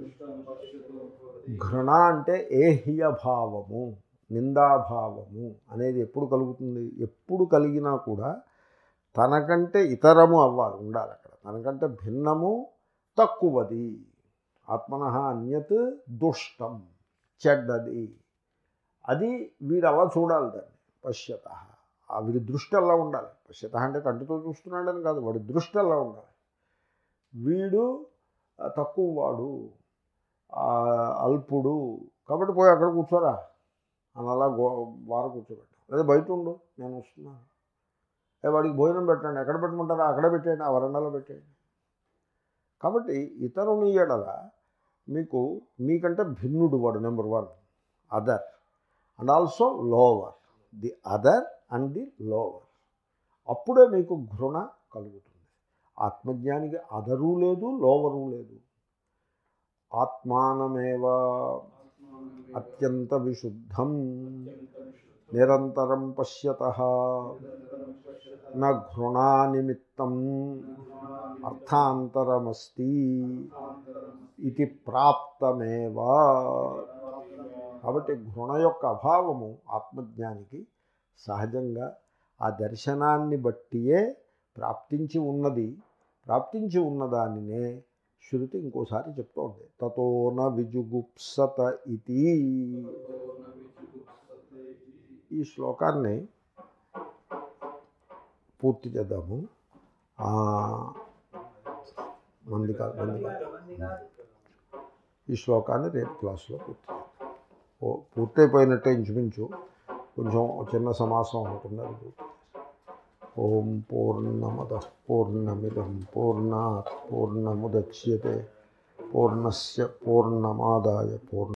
ఘృణ అంటే ఏహ్య భావము నిందాభావము అనేది ఎప్పుడు కలుగుతుంది ఎప్పుడు కలిగినా కూడా తనకంటే ఇతరము అవ్వాలి ఉండాలి అక్కడ తనకంటే భిన్నము తక్కువది ఆత్మన అన్యత్ దుష్టం చెడ్డది అది వీడు అలా చూడాలి దాన్ని పశ్యత ఆ వీడి దృష్టి అలా ఉండాలి పశ్యత అంటే కంటితో చూస్తున్నాడని కాదు వాడి దృష్టి అలా ఉండాలి వీడు ఆ, తక్కువ వాడు ఆ, అల్పుడు కాబట్టి పోయి అక్కడ కూర్చోరా అని అలా గో వార కూర్చోబెట్టాం లేదా బయట ఉండు నేను వస్తున్నాను ఏ వాడికి భోజనం పెట్టండి ఎక్కడ పెట్టమంటారా అక్కడే పెట్టేయండి ఆ వరండాలో పెట్టేయండి కాబట్టి ఇతరుని ఎడల మీకు మీకంటే భిన్నుడు వాడు number one other and also lower the other and the lower అప్పుడే మీకు ఘృణ కలుగుతుంది ఆత్మజ్ఞానికి అదరు లేదు లోవరు లేదు ఆత్మానమేవ అత్యంత విశుద్ధం నిరంతరం పశ్యత ఘృణా నిమిత్తం అర్థాంతరమస్తి ఇది ప్రాప్తమేవా కాబట్టి ఘృణ యొక్క అభావము ఆత్మజ్ఞానికి సహజంగా ఆ దర్శనాన్ని బట్టియే ప్రాప్తించి ఉన్నది ప్రాప్తించి ఉన్నదానినే శృతి ఇంకోసారి చెప్తోంది తతోన విజుగుప్సత ఇది ఈ శ్లోకాన్ని పూర్తి చేద్దాము ఆ, మంది కాదు మంది కాదు ఈ శ్లోకాన్ని రేపు క్లాస్లో పూర్తి చేద్దాం ఓ పూర్తయిపోయినట్టే ఇంచుమించు కొంచెం చిన్న సమాసం ఉంటుంది అది పూర్తి చేస్తాం. ఓం పూర్ణమద పూర్ణమిదం పూర్ణాత్ పూర్ణముద్యతే పూర్ణస్య పూర్ణమాదాయ పూర్ణ